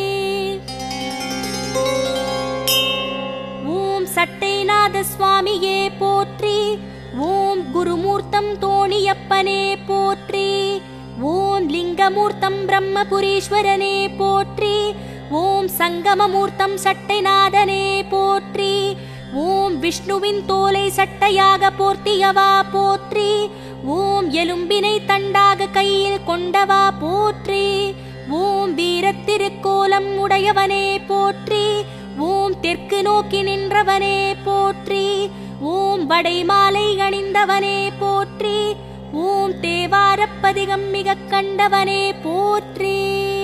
ஓம் சட்டைநாத சுவாமியே போற்றி ஓம் குருமூர்த்தம் தோணியப்பனே போற்றி ஓம் லிங்கமூர்த்தம் பிரம்மபுரீஸ்வரனே போற்றி ஓம் சங்கமமூர்த்தம் சட்டைநாதனே போற்றி ஓம் விஷ்ணுவின் தோலை சட்டையாக போர்த்தியவா போற்றி ஓம் எலும்பினை தண்டாக கையில் கொண்டவா போற்றி ஓம் வீரத்திருக்கோலம் உடையவனே போற்றி ஓம் தெற்கு நோக்கி நின்றவனே போற்றி ஓம் வடைமாலை அணிந்தவனே போற்றி ஓம் தேவாரப்பதிகம் மிக கண்டவனே போற்றி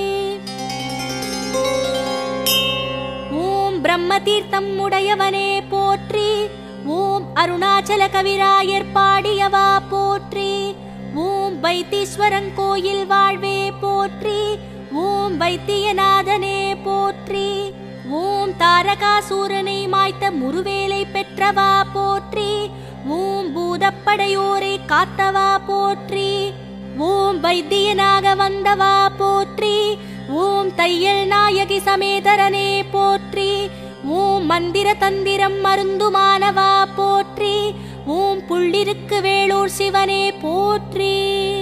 ஓம் பிரம்ம தீர்த்தம் உடையவனே போற்றி ஓம் அருணாச்சல கவிராயர் பாடியவா போற்றி ஓம் வைத்தீஸ்வரன் கோயில் வாழ்வே போற்றி ஓம் வைத்தியநாதனே போற்றி ஓம் தாரகாசூரனை மாய்த்த முருவேலை பெற்றவா போற்றி ஓம் பூதப்படையோரை காத்தவா போற்றி ஓம் வைத்தியனாக வந்தவா போற்றி ஓம் தையல் நாயகி சமேதரனே போற்றி ஓம் மந்திர தந்திரம் மருந்துமானவா போற்றி ஓம் புள்ளிருக்கு வேளூர் சிவனே போற்றி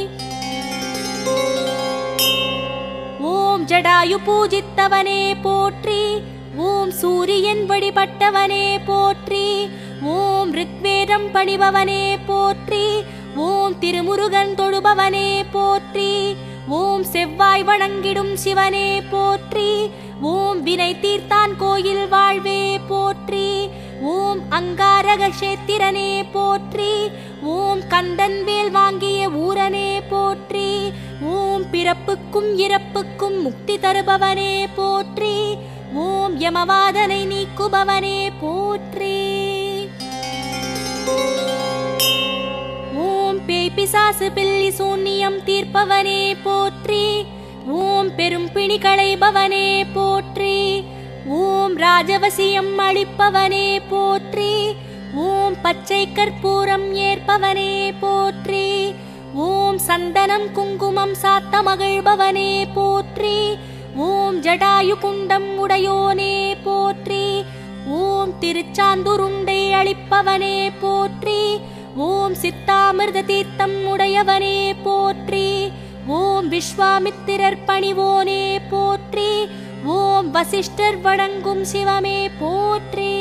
ஓம் ஜடாயு பூஜித்தவனே போற்றி ஓம் சூரியன் வழிபட்டவனே போற்றி ஓம் ரிக்வேதம் பணிபவனே போற்றி ஓம் திருமுருகன் தொழுபவனே போற்றி ஓம் செவ்வாய் வணங்கிடும் சிவனே போற்றி ஓம் வினை தீர்த்தான் கோயில் வாழ்வே போற்றி ஓம் அங்காரக கஷேத்திரனே போற்றி ஓம் கந்தன் வேல் வாங்கிய ஊரனே போற்றி ஓம் பிறப்புக்கும் இறப்புக்கும் முக்தி தருபவனே போற்றி ஓம் யமவாதனை நீக்குபவனே போற்றி ஓம் பேய் பிசாசு பில்லி சூன்யம் தீர்ப்பவனே போற்றி ஓம் பெரும் பிணி களைபவனே போற்றி ஓம் ராஜவசியம் அளிப்பவனே போற்றி ஓம் பச்சை கற்பூரம் ஏற்பவனே போற்றி ஓம் சந்தனம் குங்குமம் சாத்த மகிழ்பவனே போற்றி ஓம் ஜடாயு குண்டம் உடையோனே போற்றி ஓம் திருச்சாந்துருண்டை அளிப்பவனே போற்றி ஓம் சித்தாமிர்த தீர்த்தம் உடையவனே போற்றி ஓம் விஸ்வாமித்திரர் பணிவோனே போற்றி ஓம் வசிஷ்டர் வணங்கும் சிவமே போற்றி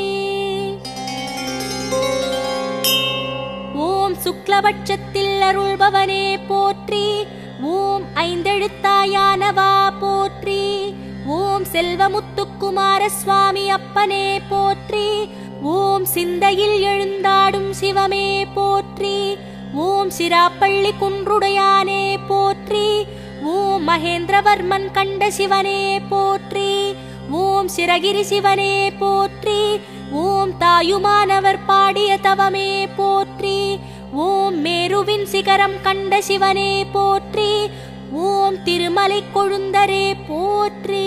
ஓம் சுக்லபட்சத்தில் அருள்பவனே போற்றி ஓம் ஐந்தெழுத்தாயானவா போற்றி ஓம் செல்வமுத்துக்குமார சுவாமி அப்பனே போற்றி ஓம் சிந்தையில் எழுந்தாடும் சிவமே போற்றி ஓம் சிராப்பள்ளி குன்றுடையானே போற்றி ஓம் மகேந்திரவர்மன் கண்ட சிவனே போற்றி ஓம் சிரகிரி சிவனே போற்றி ஓம் தாயுமானவர் பாடிய தவமே போற்றி ஓம் மேருவின் சிகரம் கண்ட சிவனே போற்றி ஓம் திருமலை கொழுந்தரே போற்றி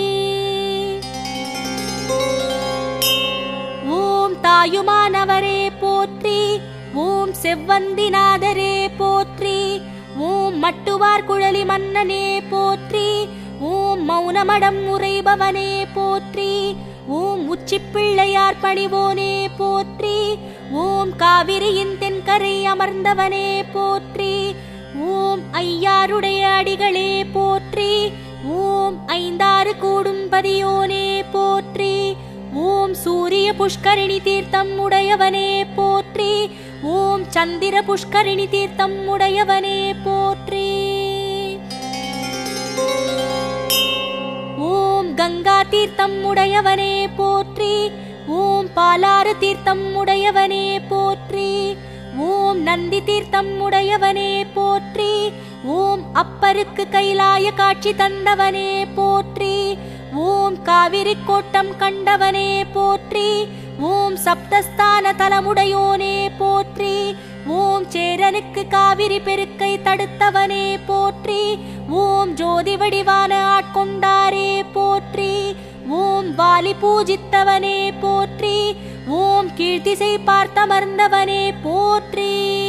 ஓம் தாயுமானவரே போற்றி ஓம் செவ்வந்திநாதரே போற்றி ஓம் மட்டுவார் குழலி மன்னனே போற்றி ஓம் மௌனமடம் உரைபவனே போற்றி ஓம் உச்சிப்பிள்ளையார் பணிவோனே போற்றி ஓம் காவிரியின் தென்கரை அமர்ந்தவனே போற்றி ஓம் ஐயாருடைய அடிகளே போற்றி ஓம் ஐந்தாறு கூடும் பதியோனே போற்றி ஓம் சூரிய புஷ்கரிணி தீர்த்தம் உடையவனே போற்றி ஓம் சந்திர புஷ்கரிணி தீர்த்தம் உடையவனே போற்றி ஓம் கங்கா தீர்த்தம் உடையவனே போற்றி ஓம் பாலாறு தீர்த்தம் உடையவனே போற்றி ஓம் நந்தி தீர்த்தம் உடையவனே போற்றி ஓம் அப்பருக்கு கைலாய காட்சி தந்தவனே போற்றி ஓம் காவிரி கோட்டம் கண்டவனே போற்றி ஓம் சப்தஸ்தான தலமுடையோனே போற்றி ஓம் சேரனுக்கு காவிரி பெருக்கை தடுத்தவனே போற்றி ஓம் ஜோதி வடிவான ஆட்கொண்டாரே போற்றி ஓம் வாலி பூஜித்தவனே போற்றி ஓம் கீழ்த்திசை பார்த்தமர்ந்தவனே போற்றி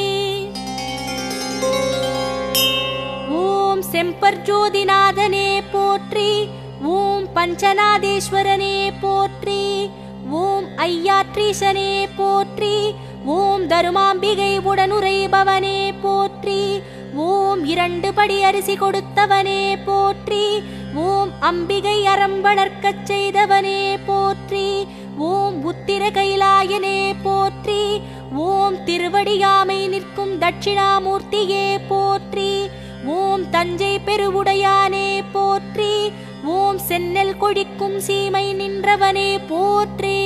ஓம் செம்பர் ஜோதிநாதனே போற்றி ஓம் பஞ்சநாதேஸ்வரனே போற்றி ஓம் ஐயாத்ரீசனே போற்றி ஓம் தருமாம்பிகை உடனுரைபவனே போற்றி ஓம் இரண்டு படி அரிசி கொடுத்தவனே போற்றி ஓம் அம்பிகை அறம் வளர்க்கச் செய்தவனே போற்றி ஓம் உத்திர கைலாயனே போற்றி ஓம் திருவடியாமை நிற்கும் தட்சிணாமூர்த்தியே போற்றி ஓம் தஞ்சை பெருவுடையானே போற்றி ஓம் சென்னல் கொடிக்கும் சீமை நின்றவனே போற்றி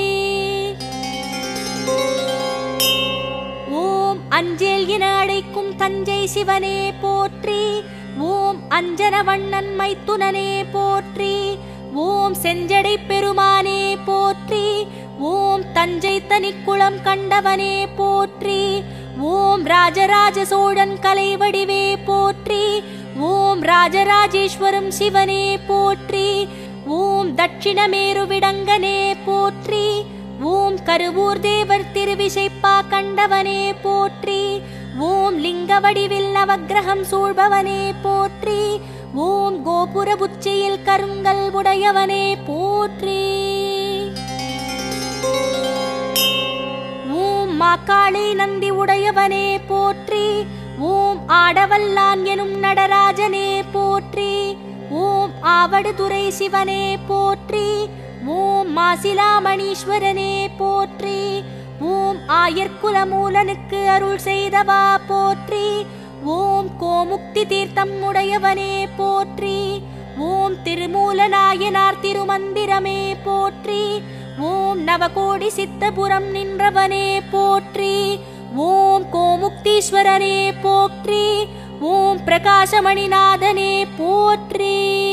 ஓம் அஞ்சேல் என அழைக்கும் தஞ்சை சிவனே போற்றி ஓம் அஞ்சனவண்ணன் மைத்துனனே போற்றி ஓம் செஞ்சடை பெருமானே போற்றி ஓம் தஞ்சை தனிக்குளம் கண்டவனே போற்றி ஓம் ராஜராஜ சோழன் கலை வடிவே போற்றி ஓம் ராஜராஜேஸ்வரம் சிவனே போற்றி ஓம் தட்சிணமேரு விடங்கனே போற்றி ஓம் கருவூர் தேவர் திருவிசைப்பா கண்டவனே போற்றி ஓம் லிங்க வடிவில் நவக்கிரகம் சூழ்பவனே போற்றி ஓம் கோபுர உச்சியில் கருங்கல் உடையவனே போற்றி ஓம் மாக்காளை நந்தி உடையவனே போற்றி ஓம் ஆடவல்லான் எனும் நடராஜனே போற்றி ஓம் ஆவடுதுறை சிவனே போற்றி ஓம் மாசிலாமணீஸ்வரனே போற்றி ஓம் ஆயர்குல மூலனுக்கு அருள் செய்தவா போற்றி ஓம் கோமுக்தி தீர்த்தம் உடையவனே போற்றி ஓம் திருமூலநாயனார் திருமந்திரமே போற்றி ஓம் நவகோடி சித்தபுரம் நின்றவனே போற்றி ஓம் கோமுக்தீஸ்வரனே போற்றி ஓம் பிரகாசமணிநாதனே போற்றி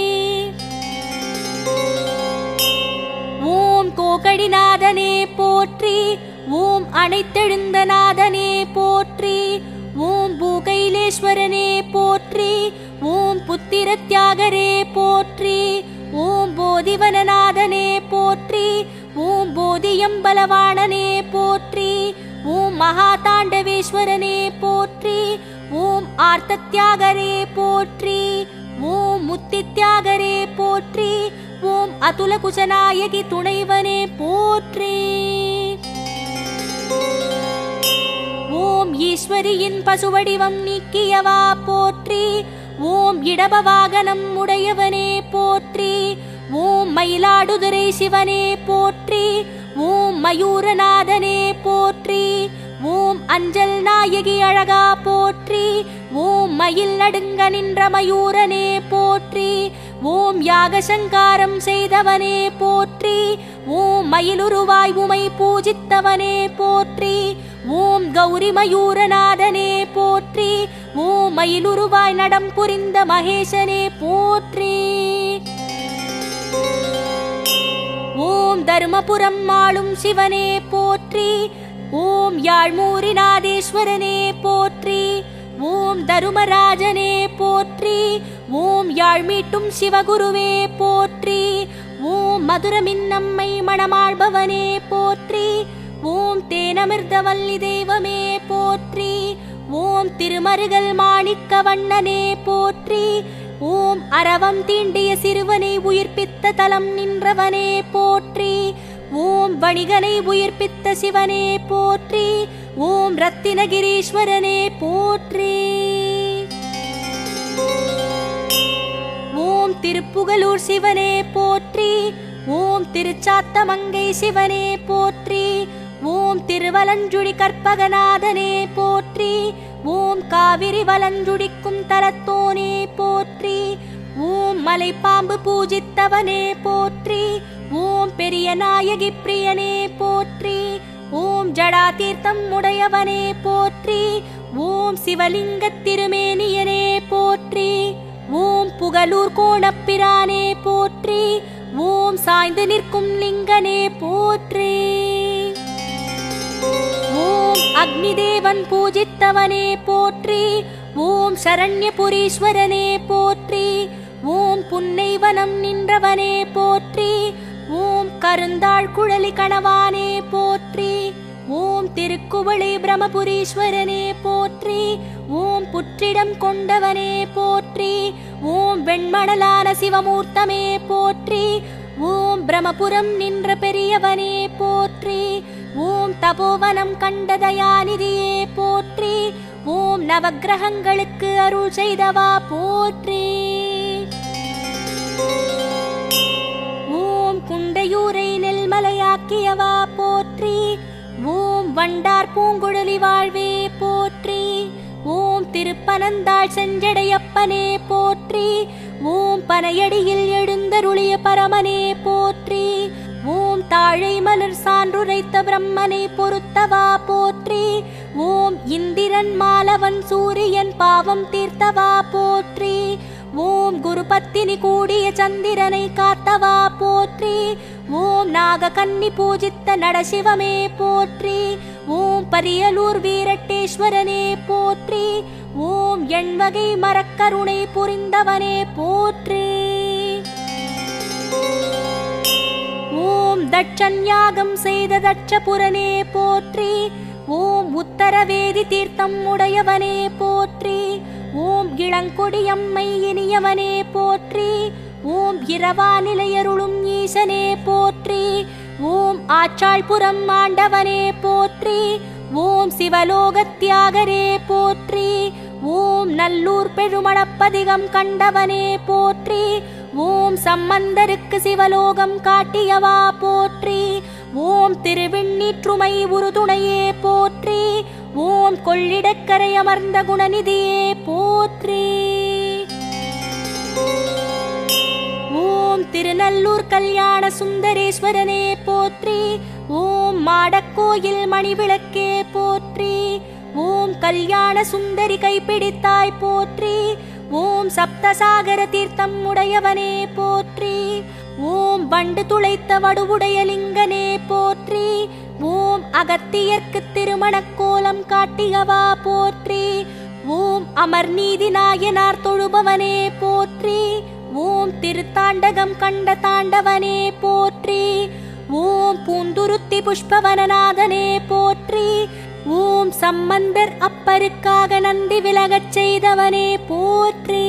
ஓம் கோகடிநாதனே போற்றி ஓம் அனைத்தெழுந்த நாதனே போற்றி ஓம் பூகைலேஸ்வரனே போற்றி ஓம் புத்திர தியாகரே போற்றி ஓம் போதிவனநாதனே போற்றி ஓம் போதியம்பலவாணனே போற்றி ஓம் மகாதாண்டவேஸ்வரனே போற்றி ஓம் ஆர்த்தத்யாகரே போற்றி ஓம் முத்தித்யாகரே போற்றி ஓம் அதுல குசநாயகி துணைவனே போற்றி ஓம் ஈஸ்வரியின் பசுவடிவம் நீக்கியவா போற்றி ஓம் இடப வாகனம் உடையவனே போற்றி ஓம் மயிலாடுதுறை சிவனே போற்றி ஓம் மயூரநாதனே போற்றி ஓம் அஞ்சல் நாயகி அழகா போற்றி ஓம் மயில் நடுங்க நின்ற மயூரனே போற்றி ஓம் யாகசங்காரம் செய்தவனே போற்றி ஓம் மயிலுருவாய் உமை பூஜித்தவனே போற்றி ஓம் கௌரி மயூரநாதனே போற்றி ஓம் மயிலுருவாய் நடம் புரிந்த மகேசனே போற்றி ஓம் தருமபுரம் ஆளும் சிவனே போற்றி ஓம் யாழ்மூரிநாதேஸ்வரனே போற்றி ஓம் தருமராஜனே போற்றி ஓம் யாழ்மீட்டும் சிவகுருவே போற்றி ஓம் மதுரமின்னம்மை மணமாள்பவனே போற்றி ஓம் தேனமிர்தவல்லி தெய்வமே போற்றி ஓம் திருமருகல் மாணிக்க வண்ணனே போற்றி ஓம் அரவம் தீண்டிய சிறுவனை உயிர்ப்பித்த தலம் நின்றவனே போற்றி ஓம் வணிகனை உயிர்ப்பித்த சிவனே போற்றி ஓம் ரத்தினகிரீஸ்வரனே போற்றி ஓம் திருப்புகலூர் சிவனே போற்றி ஓம் திருச்சாத்தமங்கை சிவனே போற்றி ஓம் திருவலஞ்சுழி கற்பகநாதனே போற்றி ஓம் காவிரி வலஞ்சுடிக்கும் தலத்தோனே போற்றி ஓம் மலைப்பாம்பு பூஜித்தவனே போற்றி ஓம் பெரிய நாயகி பிரியனே போற்றி ஓம் ஜடாதீர்த்தம் உடையவனே போற்றி ஓம் சிவலிங்க திருமேனியனே போற்றி ஓம் புகழூர் கோணப்பிரானே போற்றி ஓம் சாய்ந்து நிற்கும் லிங்கனே போற்றி ஓம் அக்னிதேவன் பூஜித்தவனே போற்றி ஓம் சரண்யபுரீஸ்வரனே போற்றி ஓம் புன்னைவனம் நின்றவனே போற்றி ஓம் கருந்தாள் குழலி கணவானே போற்றி ஓம் திருக்குவளை பிரமபுரீஸ்வரனே போற்றி ஓம் புற்றிடம் கொண்டவனே போற்றி ஓம் வெண்மணலான சிவமூர்த்தமே போற்றி ஓம் பிரமபுரம் நின்ற பெரியவனே போற்றி ஓம் தபோவனம் கண்ட தயாநிதியே போற்றி ஓம் நவக்கிரகங்களுக்கு அருள் செய்தவா போற்றி ஓம் குண்டையூரை நெல்மலையாக்கியவா போற்றி ஓம் வண்டார் பூங்குழலி வாழ்வே போற்றி ஓம் திருப்பனந்தாள் செஞ்சடையப்பனே போற்றி ஓம் பனையடியில் எழுந்தருளிய பரமனே போற்றி ஓம் தாழை மலர் சான்றுரைத்த பிரம்மனை பொறுத்தவா போற்றி ஓம் இந்திரன் மாலவன் சூரியன் பாவம் தீர்த்தவா போற்றி ஓம் குருபத்தினி கூடிய சந்திரனை காத்தவா போற்றி ஓம் நாககன்னி பூஜித்த நடசிவமே போற்றி ஓம் பரியலூர் வீரட்டேஸ்வரனே போற்றி ஓம் எண்வகை மரக்கருணை புரிந்தவனே போற்றி ஓம் தட்சண்யாகம் செய்த தட்சபுரனே போற்றி ஓம் உத்தரவேதி தீர்த்தம் உடையவனே போற்றி ஓம் இளங்கொடியம்மை இனியவனே போற்றி ஓம் இரவா நிலையருளும் ஈசனே போற்றி ஓம் ஆச்சாள்புரம் ஆண்டவனே போற்றி ஓம் சிவலோகத்தியாகரே போற்றி ஓம் நல்லூர் பெருமளப்பதிகம் கண்டவனே போற்றி ஓம் சம்பந்தருக்கு சிவலோகம் காட்டியவா போற்றி ஓம் திருவிண்ணீற்றுமை உறுதுணையே போற்றி ஓம் கொள்ளிடக்கரை அமர்ந்த குணநிதியே போற்றி ஓம் திருநல்லூர் கல்யாண சுந்தரேஸ்வரனே போற்றி ஓம் மாடக்கோயில் மணிவிளக்கே போற்றி ஓம் கல்யாண சுந்தரி கைப்பிடித்தாய் போற்றி ஓம் சப்தசாகர தீர்த்தம் உடையவனே போற்றி ஓம் வண்டு துளைத்த வடுவுடைய லிங்கனே போற்றி ஓம் அகத்தியர்க்கு திருமணக் கோலம் காட்டியவா போற்றி ஓம் அமர்நீதி நாயனார் தொழுபவனே போற்றி ஓம் திருத்தாண்டகம் கண்ட தாண்டவனே போற்றி ஓம் பூந்துருத்தி புஷ்பவனநாதனே போற்றி ஓம் சம்பந்தர் அப்பருக்காக நந்தி விலகச் செய்தவனே போற்றி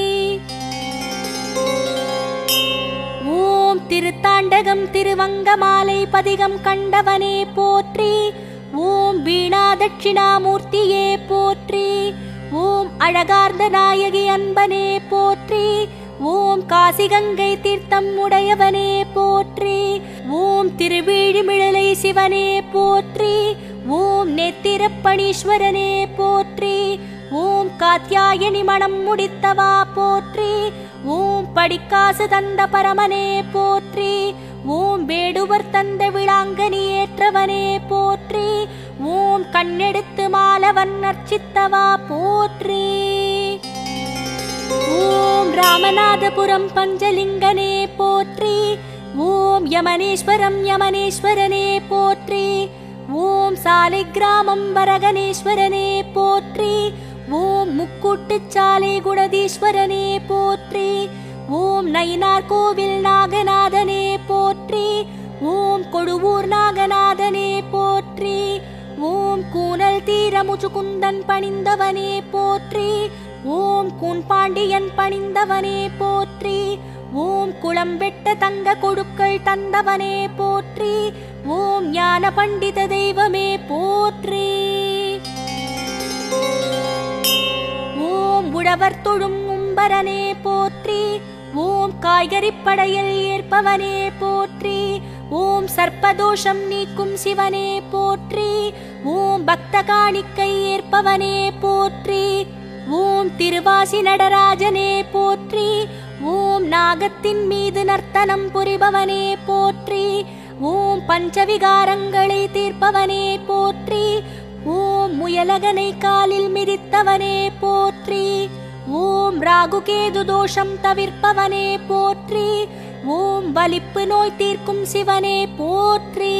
ஓம் திருத்தாண்டகம் திருவங்கமாலை பதிகம் கண்டவனே போற்றி ஓம் வீணா தட்சிணாமூர்த்தியே போற்றி ஓம் அழகார்ந்த நாயகி அன்பனே போற்றி ஓம் காசிகங்கை தீர்த்தம் உடையவனே போற்றி ஓம் திருவேழிமிழலை சிவனே போற்றி ஓம் நெத்திரப்பணீஸ்வரனே போற்றி ஓம் காத்யாயனி மணம் முடித்தவா போற்றி ஓம் படிக்காசு தந்த பரமனே போற்றி ஓம் வேடுவர் தந்த விளாங்கனி ஏற்றவனே போற்றி ஓம் கண்ணெடுத்து மாலவன் அர்ச்சித்தவா போற்றி ஓம் ராமநாதபுரம் பஞ்சலிங்கனே போற்றி ஓம் யமனேஸ்வரம் யமனேஸ்வரனே போற்றி ஓம் சாலை கிராமம் வரகனேஸ்வரனே போற்றி ஓம் முக்கூட்டுச்சாலை குணதீஸ்வரனே போற்றி ஓம் நயினார் கோவில் நாகநாதனே போற்றி ஓம் கொடுவூர் நாகநாதனே போற்றி ஓம் கூனல் தீர முச்சுகுந்தன் பணிந்தவனே போற்றி ஓம் கூன்பாண்டியன் பணிந்தவனே போற்றி ஓம் குளம்பெட்ட தங்க கொடுக்கள் தந்தவனே போற்றி ஓம் ஞான பண்டித தெய்வமே போற்றி ஓம் உழவர் தொழும் உம்பரனே போற்றி ஓம் காய்கறி படையல் ஏற்பவனே போற்றி ஓம் சர்ப்பதோஷம் நீக்கும் சிவனே போற்றி ஓம் பக்த காணிக்கை ஏற்பவனே போற்றி ஓம் திருவாசி நடராஜனே போற்றி ஓம் நாகத்தின் மீது நர்த்தனம் புரிபவனே போற்றி ஓம் பஞ்சவிகாரங்களை தீர்ப்பவனே போற்றி ஓம் முயலகனை காலில் மிதித்தவனே போற்றி ஓம் ராகுகேது தோஷம் தவிர்ப்பவனே போற்றி ஓம் வலிப்பு நோய் தீர்க்கும் சிவனே போற்றி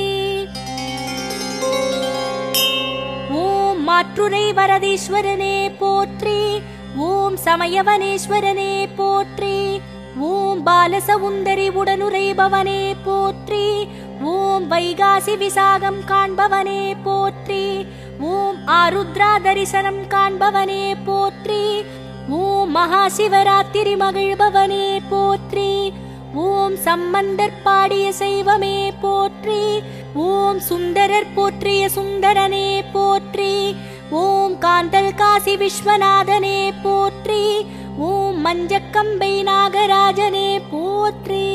ஓம் மாற்றுரை வரதீஸ்வரனே போற்றி ஓம் சமயவனேஸ்வரனே போற்றி ஓம் பாலசவுந்தரி உடனுரைபவனே போற்றி ஓம் வைகாசி விசாகம் காண்பவனே போற்றி ஓம் ஆருத்ரா தரிசனம் காண்பவனே போற்றி ஓம் மகாசிவராத்திரி மகிழ்பவனே போற்றி ஓம் சம்பந்தர் பாடிய செய்வமே போற்றி ஓம் சுந்தரர் போற்றிய சுந்தரனே போற்றி ஓம் காந்தல் காசி விஸ்வநாதனே போற்றி ஓம் மஞ்சக்கம்பை நாகராஜனே போற்றி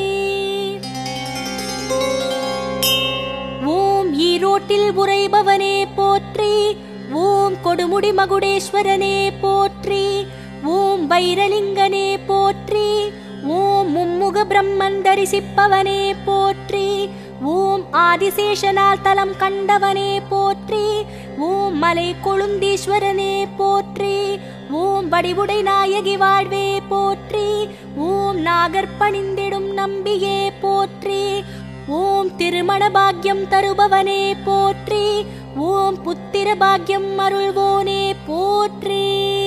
ஓம் ஈரோட்டில் உரைபவனே போற்றி ஓம் கொடுமுடி மகுடேஸ்வரனே போற்றி ஓம் வைரலிங்கனே போற்றி ஓம் மும்முக பிரம்மன் தரிசிப்பவனே போற்றி ஓம் ஆதிசேஷனால் தலம் கண்டவனே போற்றி ஓம் மலை கொழுந்தீஸ்வரனே போற்றி ஓம் வடிவுடை நாயகி வாழ்வே போற்றி ஓம் நாகற்பணிந்திடும் நம்பியே போற்றி ஓம் திருமண பாக்கியம் தருபவனே போற்றி ஓம் புத்திர பாக்கியம் அருள்வோனே போற்றி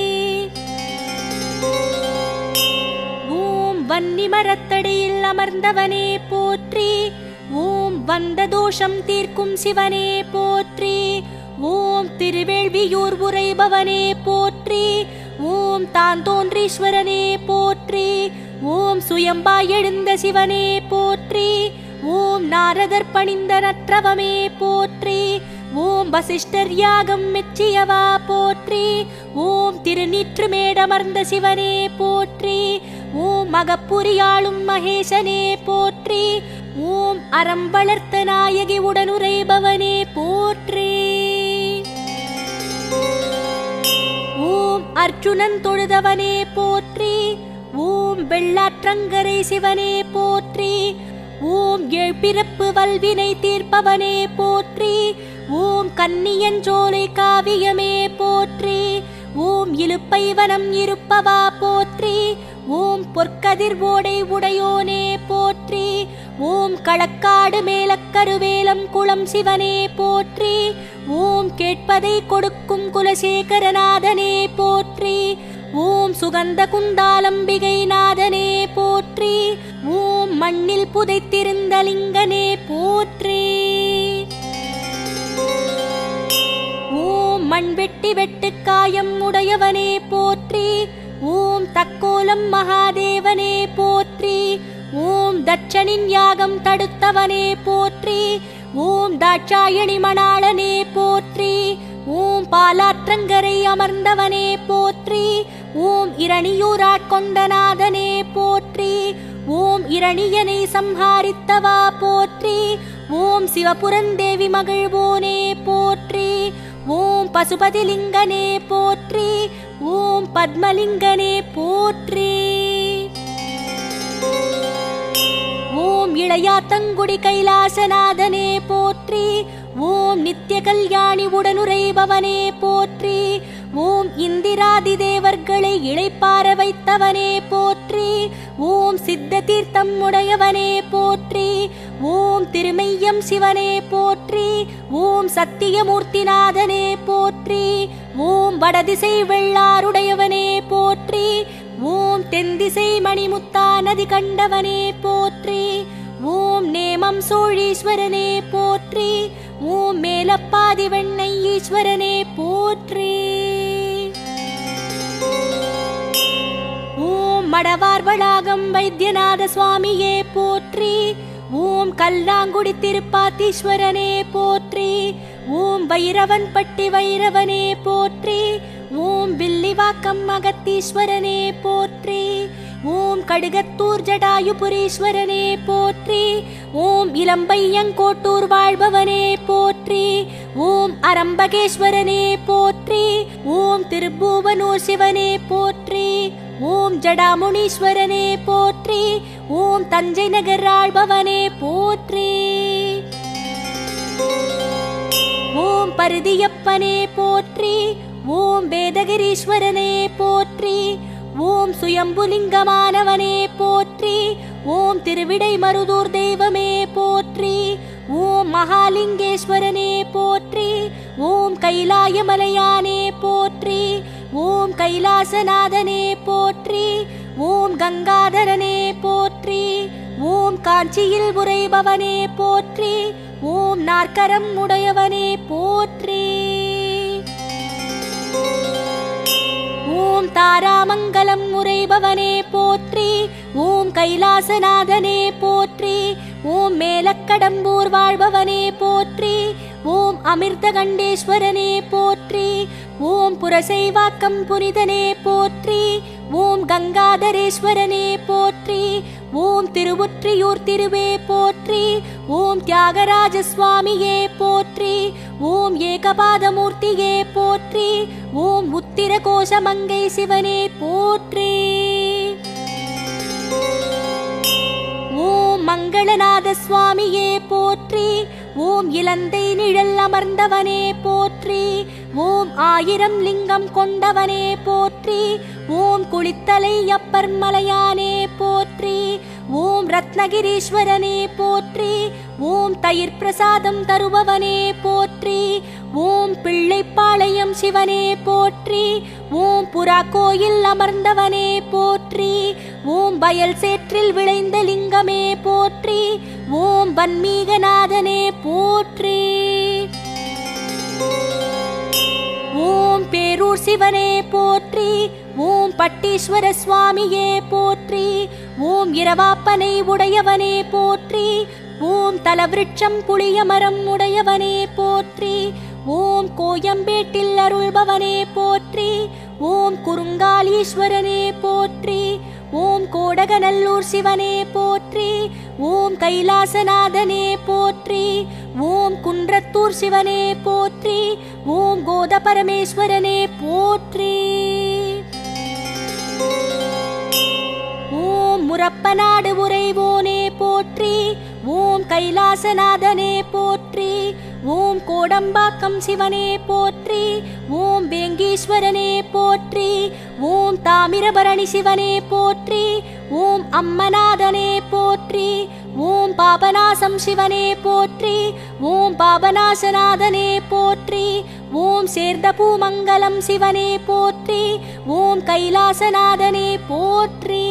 ஓம் வன்னி மரத்தடியில் அமர்ந்தவனே போற்றி ஓம் வந்த தோஷம் தீர்க்கும் சிவனே போற்றி ஓம் திருவேள்வியூர் உரைபவனே போற்றி ஓம் தான் தோன்றீஸ்வரனே போற்றி ஓம் சுயம்பாய் எழுந்த சிவனே போற்றி ஓம் நாரதர் பணிந்த நற்றவமே போற்றி ஓம் வசிஷ்டர் யாகம் மெச்சியவா போற்றி ஓம் திருநீற்றுமேடமர்ந்த சிவனே போற்றி ஓம் மகப்புரியாளும் மகேசனே போற்றி ஓம் அறம் வளர்த்த நாயகி உடனுரைபவனே போற்றி ஓம் அர்ஜுனன் தொழுதவனே போற்றி ஓம் வெள்ளாற்றங்கரை சிவனே போற்றி ஓம் ஏழ்பிறப்பு வல்வினை தீர்ப்பவனே போற்றி ஓம் கன்னியஞ்சோலை காவியமே போற்றி ஓம் இலுப்பை வனம் இருப்பவா போற்றி ஓம் பொற்கதிர் ஓடை உடையோனே போற்றி ஓம் களக்காடு மேலக்கருவேலம் குளம் சிவனே போற்றி ஓம் கேட்பதை கொடுக்கும் குலசேகரநாதனே போற்றி ஓம் சுகந்த குண்டாலம்பிகை நாதனே போற்றி ஓம் மண்ணில் புதைத்திருந்த லிங்கனே போற்றி ஓம் மண் வெட்டி வெட்டுக்காயம் உடையவனே போற்றி ஓம் தக்கோலம் மகாதேவனே போற்றி ஓம் தட்சனின் யாகம் தடுத்தவனே போற்றி ஓம் தாட்சாயணி மணாளனே போற்றி ஓம் பாலாற்றங்கரை அமர்ந்தவனே போற்றி ஓம் இரணியூராட்கொண்டநாதனே போற்றி ஓம் இரணியனை சம்ஹாரித்தவா போற்றி ஓம் சிவபுரந்தேவி மகிழ்வோனே போற்றி ஓம் பசுபதிலிங்கனே போற்றி ஓம் பத்மலிங்கனே போற்றி ஓம் இளையாத்தங்குடி கைலாசநாதனே போற்றி ஓம் நித்திய கல்யாணி உடனுரைபவனே போற்றி ஓம் இந்திராதி தேவர்களை இளைப்பார வைத்தவனே போற்றி ஓம் சித்த தீர்த்தம் உடையவனே போற்றி ஓம் திருமெய்யம் சிவனே போற்றி ஓம் சத்தியமூர்த்திநாதனே போற்றி ஓம் வடதிசை வெள்ளாருடையவனே போற்றி ஓம் தென்திசை மணிமுத்தா நதி கண்டவனே போற்றி ஓம் நேமம் சோழீஸ்வரனே போற்றி ஓம் மேலப்பாதி வெண்ணை ஈஸ்வரனே போற்றி ஓம் மடவார் வளாகம் வைத்தியநாத சுவாமியே போற்றி ஓம் கல்லாங்குடி திருப்பாத்தீஸ்வரனே போற்றி ஓம் வைரவன் பட்டி வைரவனே போற்றி ஓம் வில்லிவாக்கம் அகத்தீஸ்வரனே போற்றி ஓம் கடுகத்தூர் ஜடாயுபுரீஸ்வரனே போற்றி ஓம் இளம்பையங்கோட்டூர் வாழ்பவனே போற்றி ஓம் அரம்பகேஸ்வரனே போற்றி ஓம் திருப்பூவனூர் சிவனே போற்றி ஓம் ஜடாமுனீஸ்வரனே போற்றி ஓம் தஞ்சை நகர் ஆள்பவனே போற்றி ஓம் பருதியப்பனே போற்றி ஓம் வேதகிரீஸ்வரனே போற்றி ஓம் சுயம்புலிங்கமானவனே போற்றி ஓம் திருவிடை மருதூர் தெய்வமே போற்றி ஓம் மகாலிங்கேஸ்வரனே போற்றி ஓம் கைலாயமலையானே போற்றி ஓம் கைலாசநாதனே போற்றி ஓம் கங்காதரனே போற்றி ஓம் காஞ்சியில் உரைபவனே போற்றி ஓம் நாற்கரம் உடையவனே போற்றி ஓம் தாராமங்கலம் உரைபவனே போற்றி ஓம் கைலாசநாதனே போற்றி ஓம் மேலக்கடம்பூர் வாழ்பவனே போற்றி ஓம் அமிர்தகண்டேஸ்வரனே போற்றி ஓம் புரசைவாக்கம் புனிதனே போற்றி ஓம் கங்காதரேஸ்வரனே போற்றி ஓம் திருவுற்றியூர் திருவே போற்றி ஓம் தியாகராஜ சுவாமியே போற்றி ஓம் ஏகபாதமூர்த்தியே போற்றி ஓம் உத்திர கோஷமங்கை சிவனே போற்றி ஓம் மங்களநாத சுவாமியே போற்றி ஓம் இலந்தை நிழல் அமர்ந்தவனே போற்றி ஓம் ஆயிரம் லிங்கம் கொண்டவனே போற்றி ஓம் குளித்தலை அப்பர் மலையானே போற்றி ஓம் ரத்னகிரீஸ்வரனே போற்றி ஓம் தயிர் பிரசாதம் தருபவனே போற்றி ஓம் பிள்ளைப்பாளையம் சிவனே போற்றி ஓம் புறா கோயில் அமர்ந்தவனே போற்றி ஓம் வயல் சேற்றில் விளைந்த லிங்கமே போற்றி ஓம் வன்மீகநாதனே போற்றி ஓம் பேரூர் சிவனே போற்றி ஓம் பட்டீஸ்வர சுவாமியே போற்றி ஓம் இரவாப்பனை உடையவனே போற்றி ஓம் தலவிருட்சம் புளிய மரம் உடையவனே போற்றி ஓம் கோயம்பேட்டில் அருள்பவனே போற்றி ஓம் குறுங்காலீஸ்வரனே போற்றி ஓம் கோடகநல்லூர் சிவனே போற்றி ஓம் கைலாசநாதனே போற்றி ஓம் குன்றத்தூர் சிவனே போற்றி ஓம் கோத பரமேஸ்வரனே போற்றி ஓம் முரப்பநாடு உறைவோனே போற்றி ஓம் கைலாசநாதனே போற்றி ஓம் கோடம்பாக்கம் சிவனே போற்றி ஓம் வேங்கீஸ்வரனே போற்றி ஓம் தாமிரபரணி சிவனே போற்றி ஓம் அம்மநாதனே போற்றி ஓம் பாபநாசம் சிவனே போற்றி ஓம் பாபநாசநாதனே போற்றி ஓம் சேர்ந்த பூமங்கலம் சிவனே போற்றி ஓம் கைலாசநாதனே போற்றி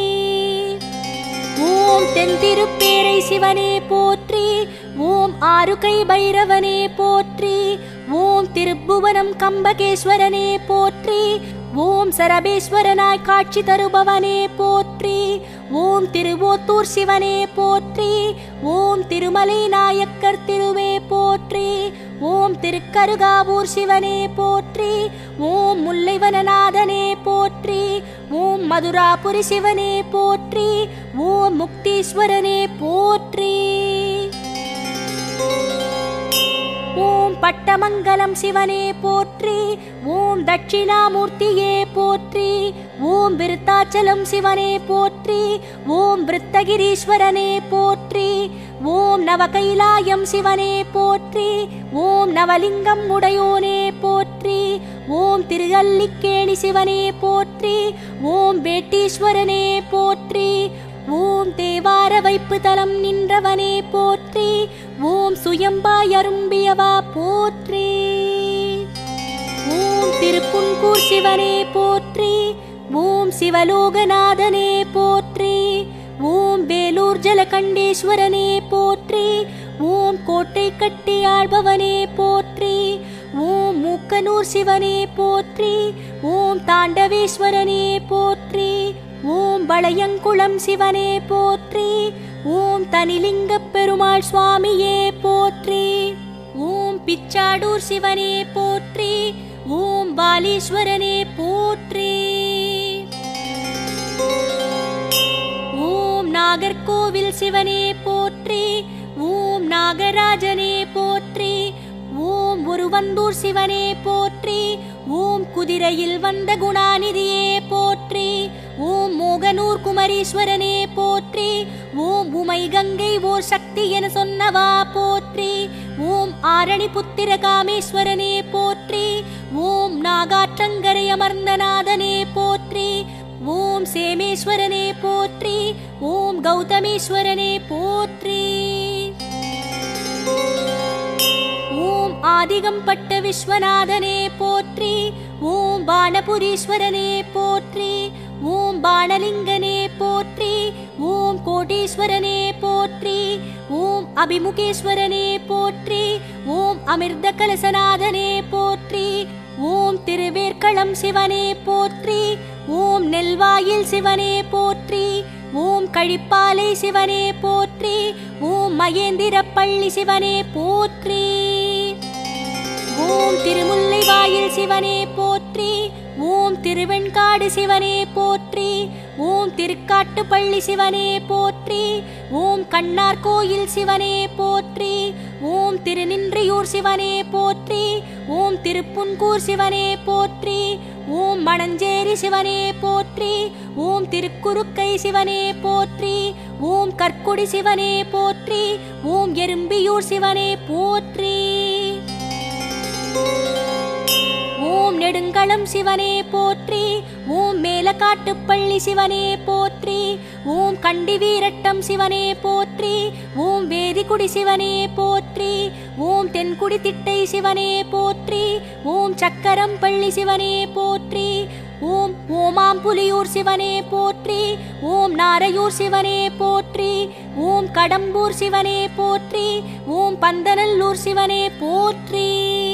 ஓம் தென்திருப்பேரை சிவனே போற்றி ஓம் ஆறுகை பைரவனே போற்றி ஓம் திருப்புவனம் கம்பகேஸ்வரனே போற்றி ஓம் சரபேஸ்வரனாய் காட்சி தருபவனே போற்றி ஓம் திருவோத்தூர் சிவனே போற்றி ஓம் திருமலை நாயக்கர் திருவே போற்றி ஓம் திருக்கருகாவூர் சிவனே போற்றி ஓம் முல்லைவனநாதனே போற்றி ஓம் மதுராபுரி சிவனே போற்றி ஓம் முக்தீஸ்வரனே போற்றி ஓம் பட்டமங்கலம் சிவனே போற்றி ஓம் தட்சிணாமூர்த்தியே போற்றி ஓம் விருத்தாச்சலம் சிவனே போற்றி ஓம் விருத்தகிரீஸ்வரனே போற்றி ஓம் நவகைலாயம் சிவனே போற்றி ஓம் நவலிங்கம் உடையோனே போற்றி ஓம் திருகல்லிக்கேணி சிவனே போற்றி ஓம் வேட்டீஸ்வரனே போற்றி ஓம் தேவார வைப்பு தலம் நின்றவனே போற்றி ஓம் சுயம்பாய் அரும்பியவா போற்றி ஓம் திருப்புன்கூர் சிவனே போற்றி ஓம் சிவலோகநாதனே போற்றி ஓம் வேலூர் ஜலகண்டேஸ்வரனே போற்றி ஓம் கோட்டை கட்டி ஆள்பவனே போற்றி ஓம் மூக்கனூர் சிவனே போற்றி ஓம் தாண்டவேஸ்வரனே போற்றி ஓம் வளையங்குளம் சிவனே போற்றி ஓம் தனிலிங்கப் பெருமாள் சுவாமியே போற்றி ஓம் பிச்சாடூர் சிவனே போற்றி ஓம் பாலீஸ்வரனே போற்றி ஓம் நாகர்கோவில் சிவனே போற்றி ஓம் நாகராஜனே போற்றி ஓம் ஒருவந்தூர் சிவனே போற்றி ஓம் குதிரையில் வந்த குணாநிதியே போற்றி ஓம் மோகனூர் குமரீஸ்வரனே போற்றி ஓம் உமை கங்கை ஓர் சக்தி என சொன்னவா போற்றி ஓம் ஆரணி புத்திர காமேஸ்வரனே போற்றி ஓம் நாகாற்றங்கரை அமர்ந்த நாதனே போற்றி ஓம் சேமேஸ்வரனே போற்றி ஓம் கௌதமேஸ்வரனே போற்றி ஓம் ஆதிகம்பட்ட விஸ்வநாதனே போற்றி ஓம் பானபுரீஸ்வரனே போற்றி ஓம் பானலிங்கனே போற்றி ஓம் கோட்டீஸ்வரனே போற்றி ஓம் அபிமுகேஸ்வரனே போற்றி ஓம் அமிர்த கலசநாதனே போற்றி ஓம் திருவேற்களம் சிவனே போற்றி ஓம் நெல்வாயில் சிவனே போற்றி ஓம் கழிப்பாலை சிவனே போற்றி ஓம் மகேந்திரப்பள்ளி சிவனே போற்றி ஓம் திருமுல்லைவாயில் சிவனே போற்றி ஓம் திருவெண்காடு சிவனே போற்றி ஓம் திருக்காட்டுப்பள்ளி சிவனே போற்றி ஓம் கண்ணார் கோயில் சிவனே போற்றி ஓம் திருநின்றியூர் சிவனே போற்றி ஓம் திருப்புன்கூர் சிவனே போற்றி ஓம் மணஞ்சேரி சிவனே போற்றி ஓம் திருக்குறுக்கை சிவனே போற்றி ஓம் கற்குடி சிவனே போற்றி ஓம் எறும்பியூர் சிவனே போற்றி ஓம் நெடுங்களம் சிவனே போற்றி ஓம் மேலக்காட்டுப்பள்ளி சிவனே போற்றி ஓம் கண்டி வீரட்டம் சிவனே போற்றி ஓம் வேதிக்குடி சிவனே போற்றி ஓம் தென்குடி திட்டை சிவனே போற்றி ஓம் சக்கரம் பள்ளி சிவனே போற்றி ஓம் ஓமாம்புலியூர் சிவனே போற்றி ஓம் நாரையூர் சிவனே போற்றி ஓம் கடம்பூர் சிவனே போற்றி ஓம் பந்தநல்லூர் சிவனே போற்றி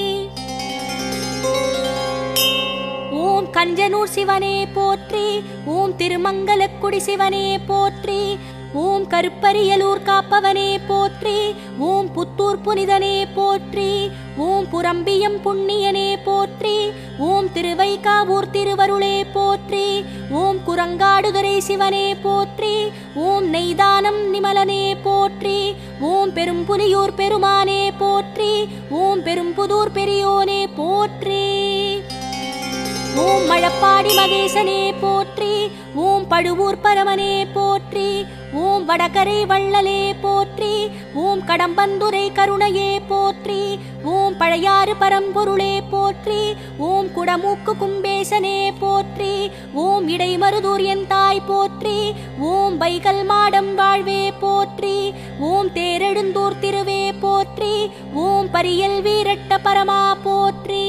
ஓம் கஞ்சனூர் சிவனே போற்றி ஓம் திருமங்கலக்குடி சிவனே போற்றி ஓம் கருப்பரியலூர் காப்பவனே போற்றி ஓம் புத்தூர் புனிதனே போற்றி ஓம் புரம்பியம் புண்ணியனே போற்றி ஓம் திருவைகாவூர் திருவருளே போற்றி ஓம் குரங்காடுதுறை சிவனே போற்றி ஓம் நெய்தானம் நிமலனே போற்றி ஓம் பெரும்புலியூர் பெருமானே போற்றி ஓம் பெரும்புதூர் பெரியோனே போற்றி ஓம் மழப்பாடி மகேசனே போற்றி ஓம் பழுவூர் பரமனே போற்றி ஓம் வடகரை வள்ளலே போற்றி ஓம் கடம்பந்துரை கருணையே போற்றி ஓம் பழையாறு பரம்பொருளே போற்றி ஓம் குடமூக்கு கும்பேசனே போற்றி ஓம் இடைமருதூர் என் தாய் போற்றி ஓம் வைகல் மாடம் வாழ்வே போற்றி ஓம் தேரெழுந்தூர் திருவே போற்றி ஓம் பரியல் வீரட்ட பரமா போற்றி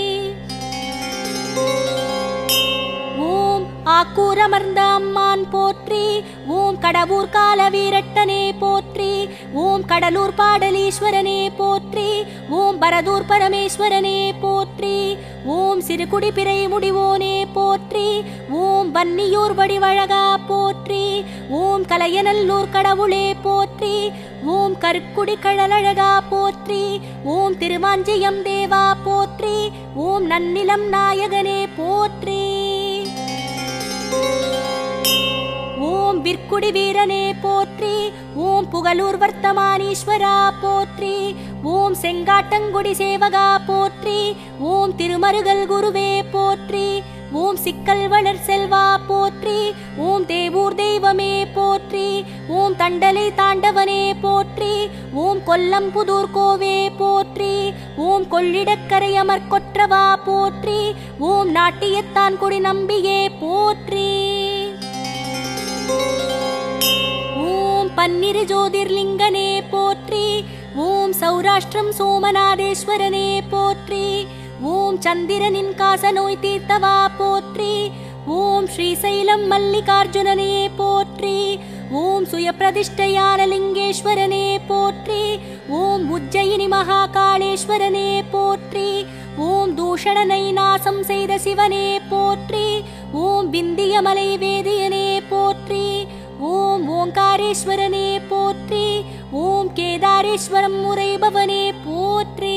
ஓம் ஆக்கூரமர்ந்த அம்மான் போற்றி ஓம் கடவுர் கால வீரட்டனே போற்றி ஓம் கடலூர் பாடலீஸ்வரனே போற்றி ஓம் பரதூர் பரமேஸ்வரனே போற்றி ஓம் சிறுகுடி பிறை முடிவோனே போற்றி ஓம் வன்னியூர் வடிவழகா போற்றி ஓம் கலையநல்லூர் கடவுளே போற்றி ஓம் கருக்குடி கழலழகா போற்றி ஓம் திருமாஞ்சியம் தேவா போற்றி ஓம் நன்னிலம் நாயகனே போற்றி ஓம் விற்குடி வீரனே போற்றி ஓம் புகழூர் வர்த்தமானீஸ்வரா போற்றி ஓம் செங்காட்டங்குடி சேவகா போற்றி ஓம் திருமருகல் குருவே போற்றி ஓம் சிக்கல் வளர் செல்வா போற்றி ஓம் தேவூர் தெய்வமே போற்றி ஓம் தண்டலை தாண்டவனே போற்றி ஓம் கொல்லம் புதூர் கோவே போற்றி ஓம் கொள்ளிடக்கரை அமர்கொற்றவா போற்றி ஓம் நாட்டியத்தான் குடி நம்பியே போற்றி ஓம் பன்னிரு ஜோதிர்லிங்கனே போற்றி ஓம் சௌராஷ்டிரம் சோமநாதேஸ்வரனே போற்றி ஓம் சந்திரனின் காச நோய் தீர்த்தவா போற்றி ஓம் ஸ்ரீசைலம் மல்லிகார்ஜுனனே போற்றி ஓம் சுயப்பிரதிஷ்டையான லிங்கேஸ்வரனே போற்றி ஓம் உஜ்ஜயினி மகாகாளேஸ்வரனே போற்றி ஓம் தூஷணனை நாசம் செய்த சிவனே போற்றி ஓம் விந்தியமலை வேதியனே போற்றி ஓம் ஓங்காரேஸ்வரனே போற்றி ஓம் கேதாரேஸ்வரம் முறைபவனே போற்றி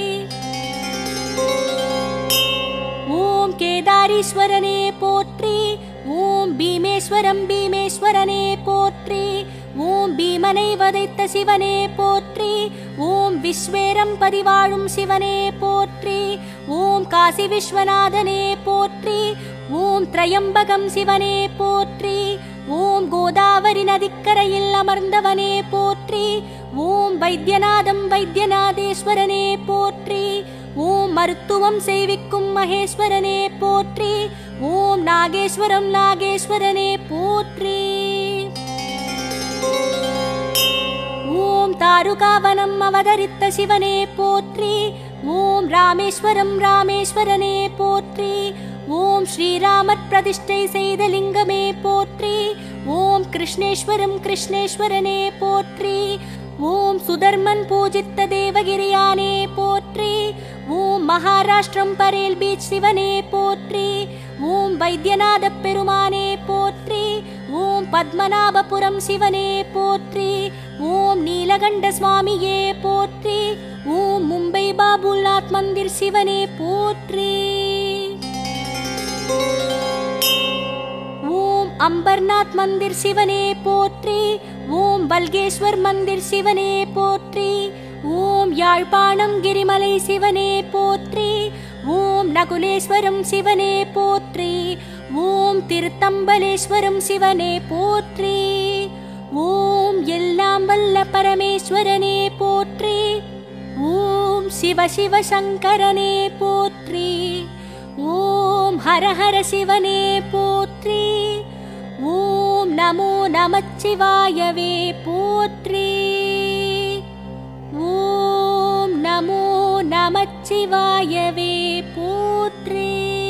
ஓம் கேதாரீஸ்வரனே போற்றி ஓம் பீமேஸ்வரம் பீமேஸ்வரனே போற்றி ஓம் பீமனை வதைத்த சிவனே போற்றி ஓம் விஸ்வேரம் பதிவாழும் சிவனே போற்றி ஓம் காசி விஸ்வநாதனே போற்றி ஓம் திரையம்பகம் சிவனே போற்றி ஓம் கோதாவரி நதிக்கரையில் அமர்ந்தவனே போற்றி ஓம் வைத்தியநாதம் வைத்தியநாதேஸ்வரனே போற்றி ஓம் மருத்துவம் செய்விக்கும் மகேஸ்வரனே போற்றி ஓம் நாகேஸ்வரம் நாகேஸ்வரனே போற்றி ஓம் தாருகாவனம் அவதரித்த சிவனே போற்றி ஓம் ராமேஸ்வரம் ராமேஸ்வரனே போற்றி ஓம் ஸ்ரீராமர் பிரதிஷ்டை செய்த லிங்கமே போற்றி ஓம் கிருஷ்ணேஸ்வரம் கிருஷ்ணேஸ்வரனே போற்றி ஓம் சுதர்மன் பூஜித்த தேவகிரியானே போற்றி ஓம் மகாராஷ்டிரம் பரேல் பீச் சிவனே போற்றி ஓம் வைத்தியநாத பெருமானே போற்றி ஓம் பத்மநாபபுரம் சிவனே போற்றி ஓம் நீலகண்ட சுவாமியே போற்றி ஓம் மும்பை பாபுல்நாத் மந்திர் சிவனே போற்றி ஓம் அம்பர்நாத் மந்திர் சிவனே போற்றி ஓம் பல்கேஸ்வர் மந்திர் சிவனே போற்றி ஓம் யாழ்ப்பாணம் கிரிமலை சிவனே போற்றி ஓம் நகுலேஸ்வரம் சிவனே போற்றி ஓம் திருத்தம்பலேஸ்வரம் சிவனே போற்றி ஓம் எல்லாம் வல்ல பரமேஸ்வரனே போற்றி ஓம் சிவ சிவ சங்கரனே போற்றி ஓம் ஹர ஹர சிவனே போற்றி ஓம் நமோ நமச்சிவாயவே போற்றி ஓம் நமோ நமச்சிவாயவே போற்றி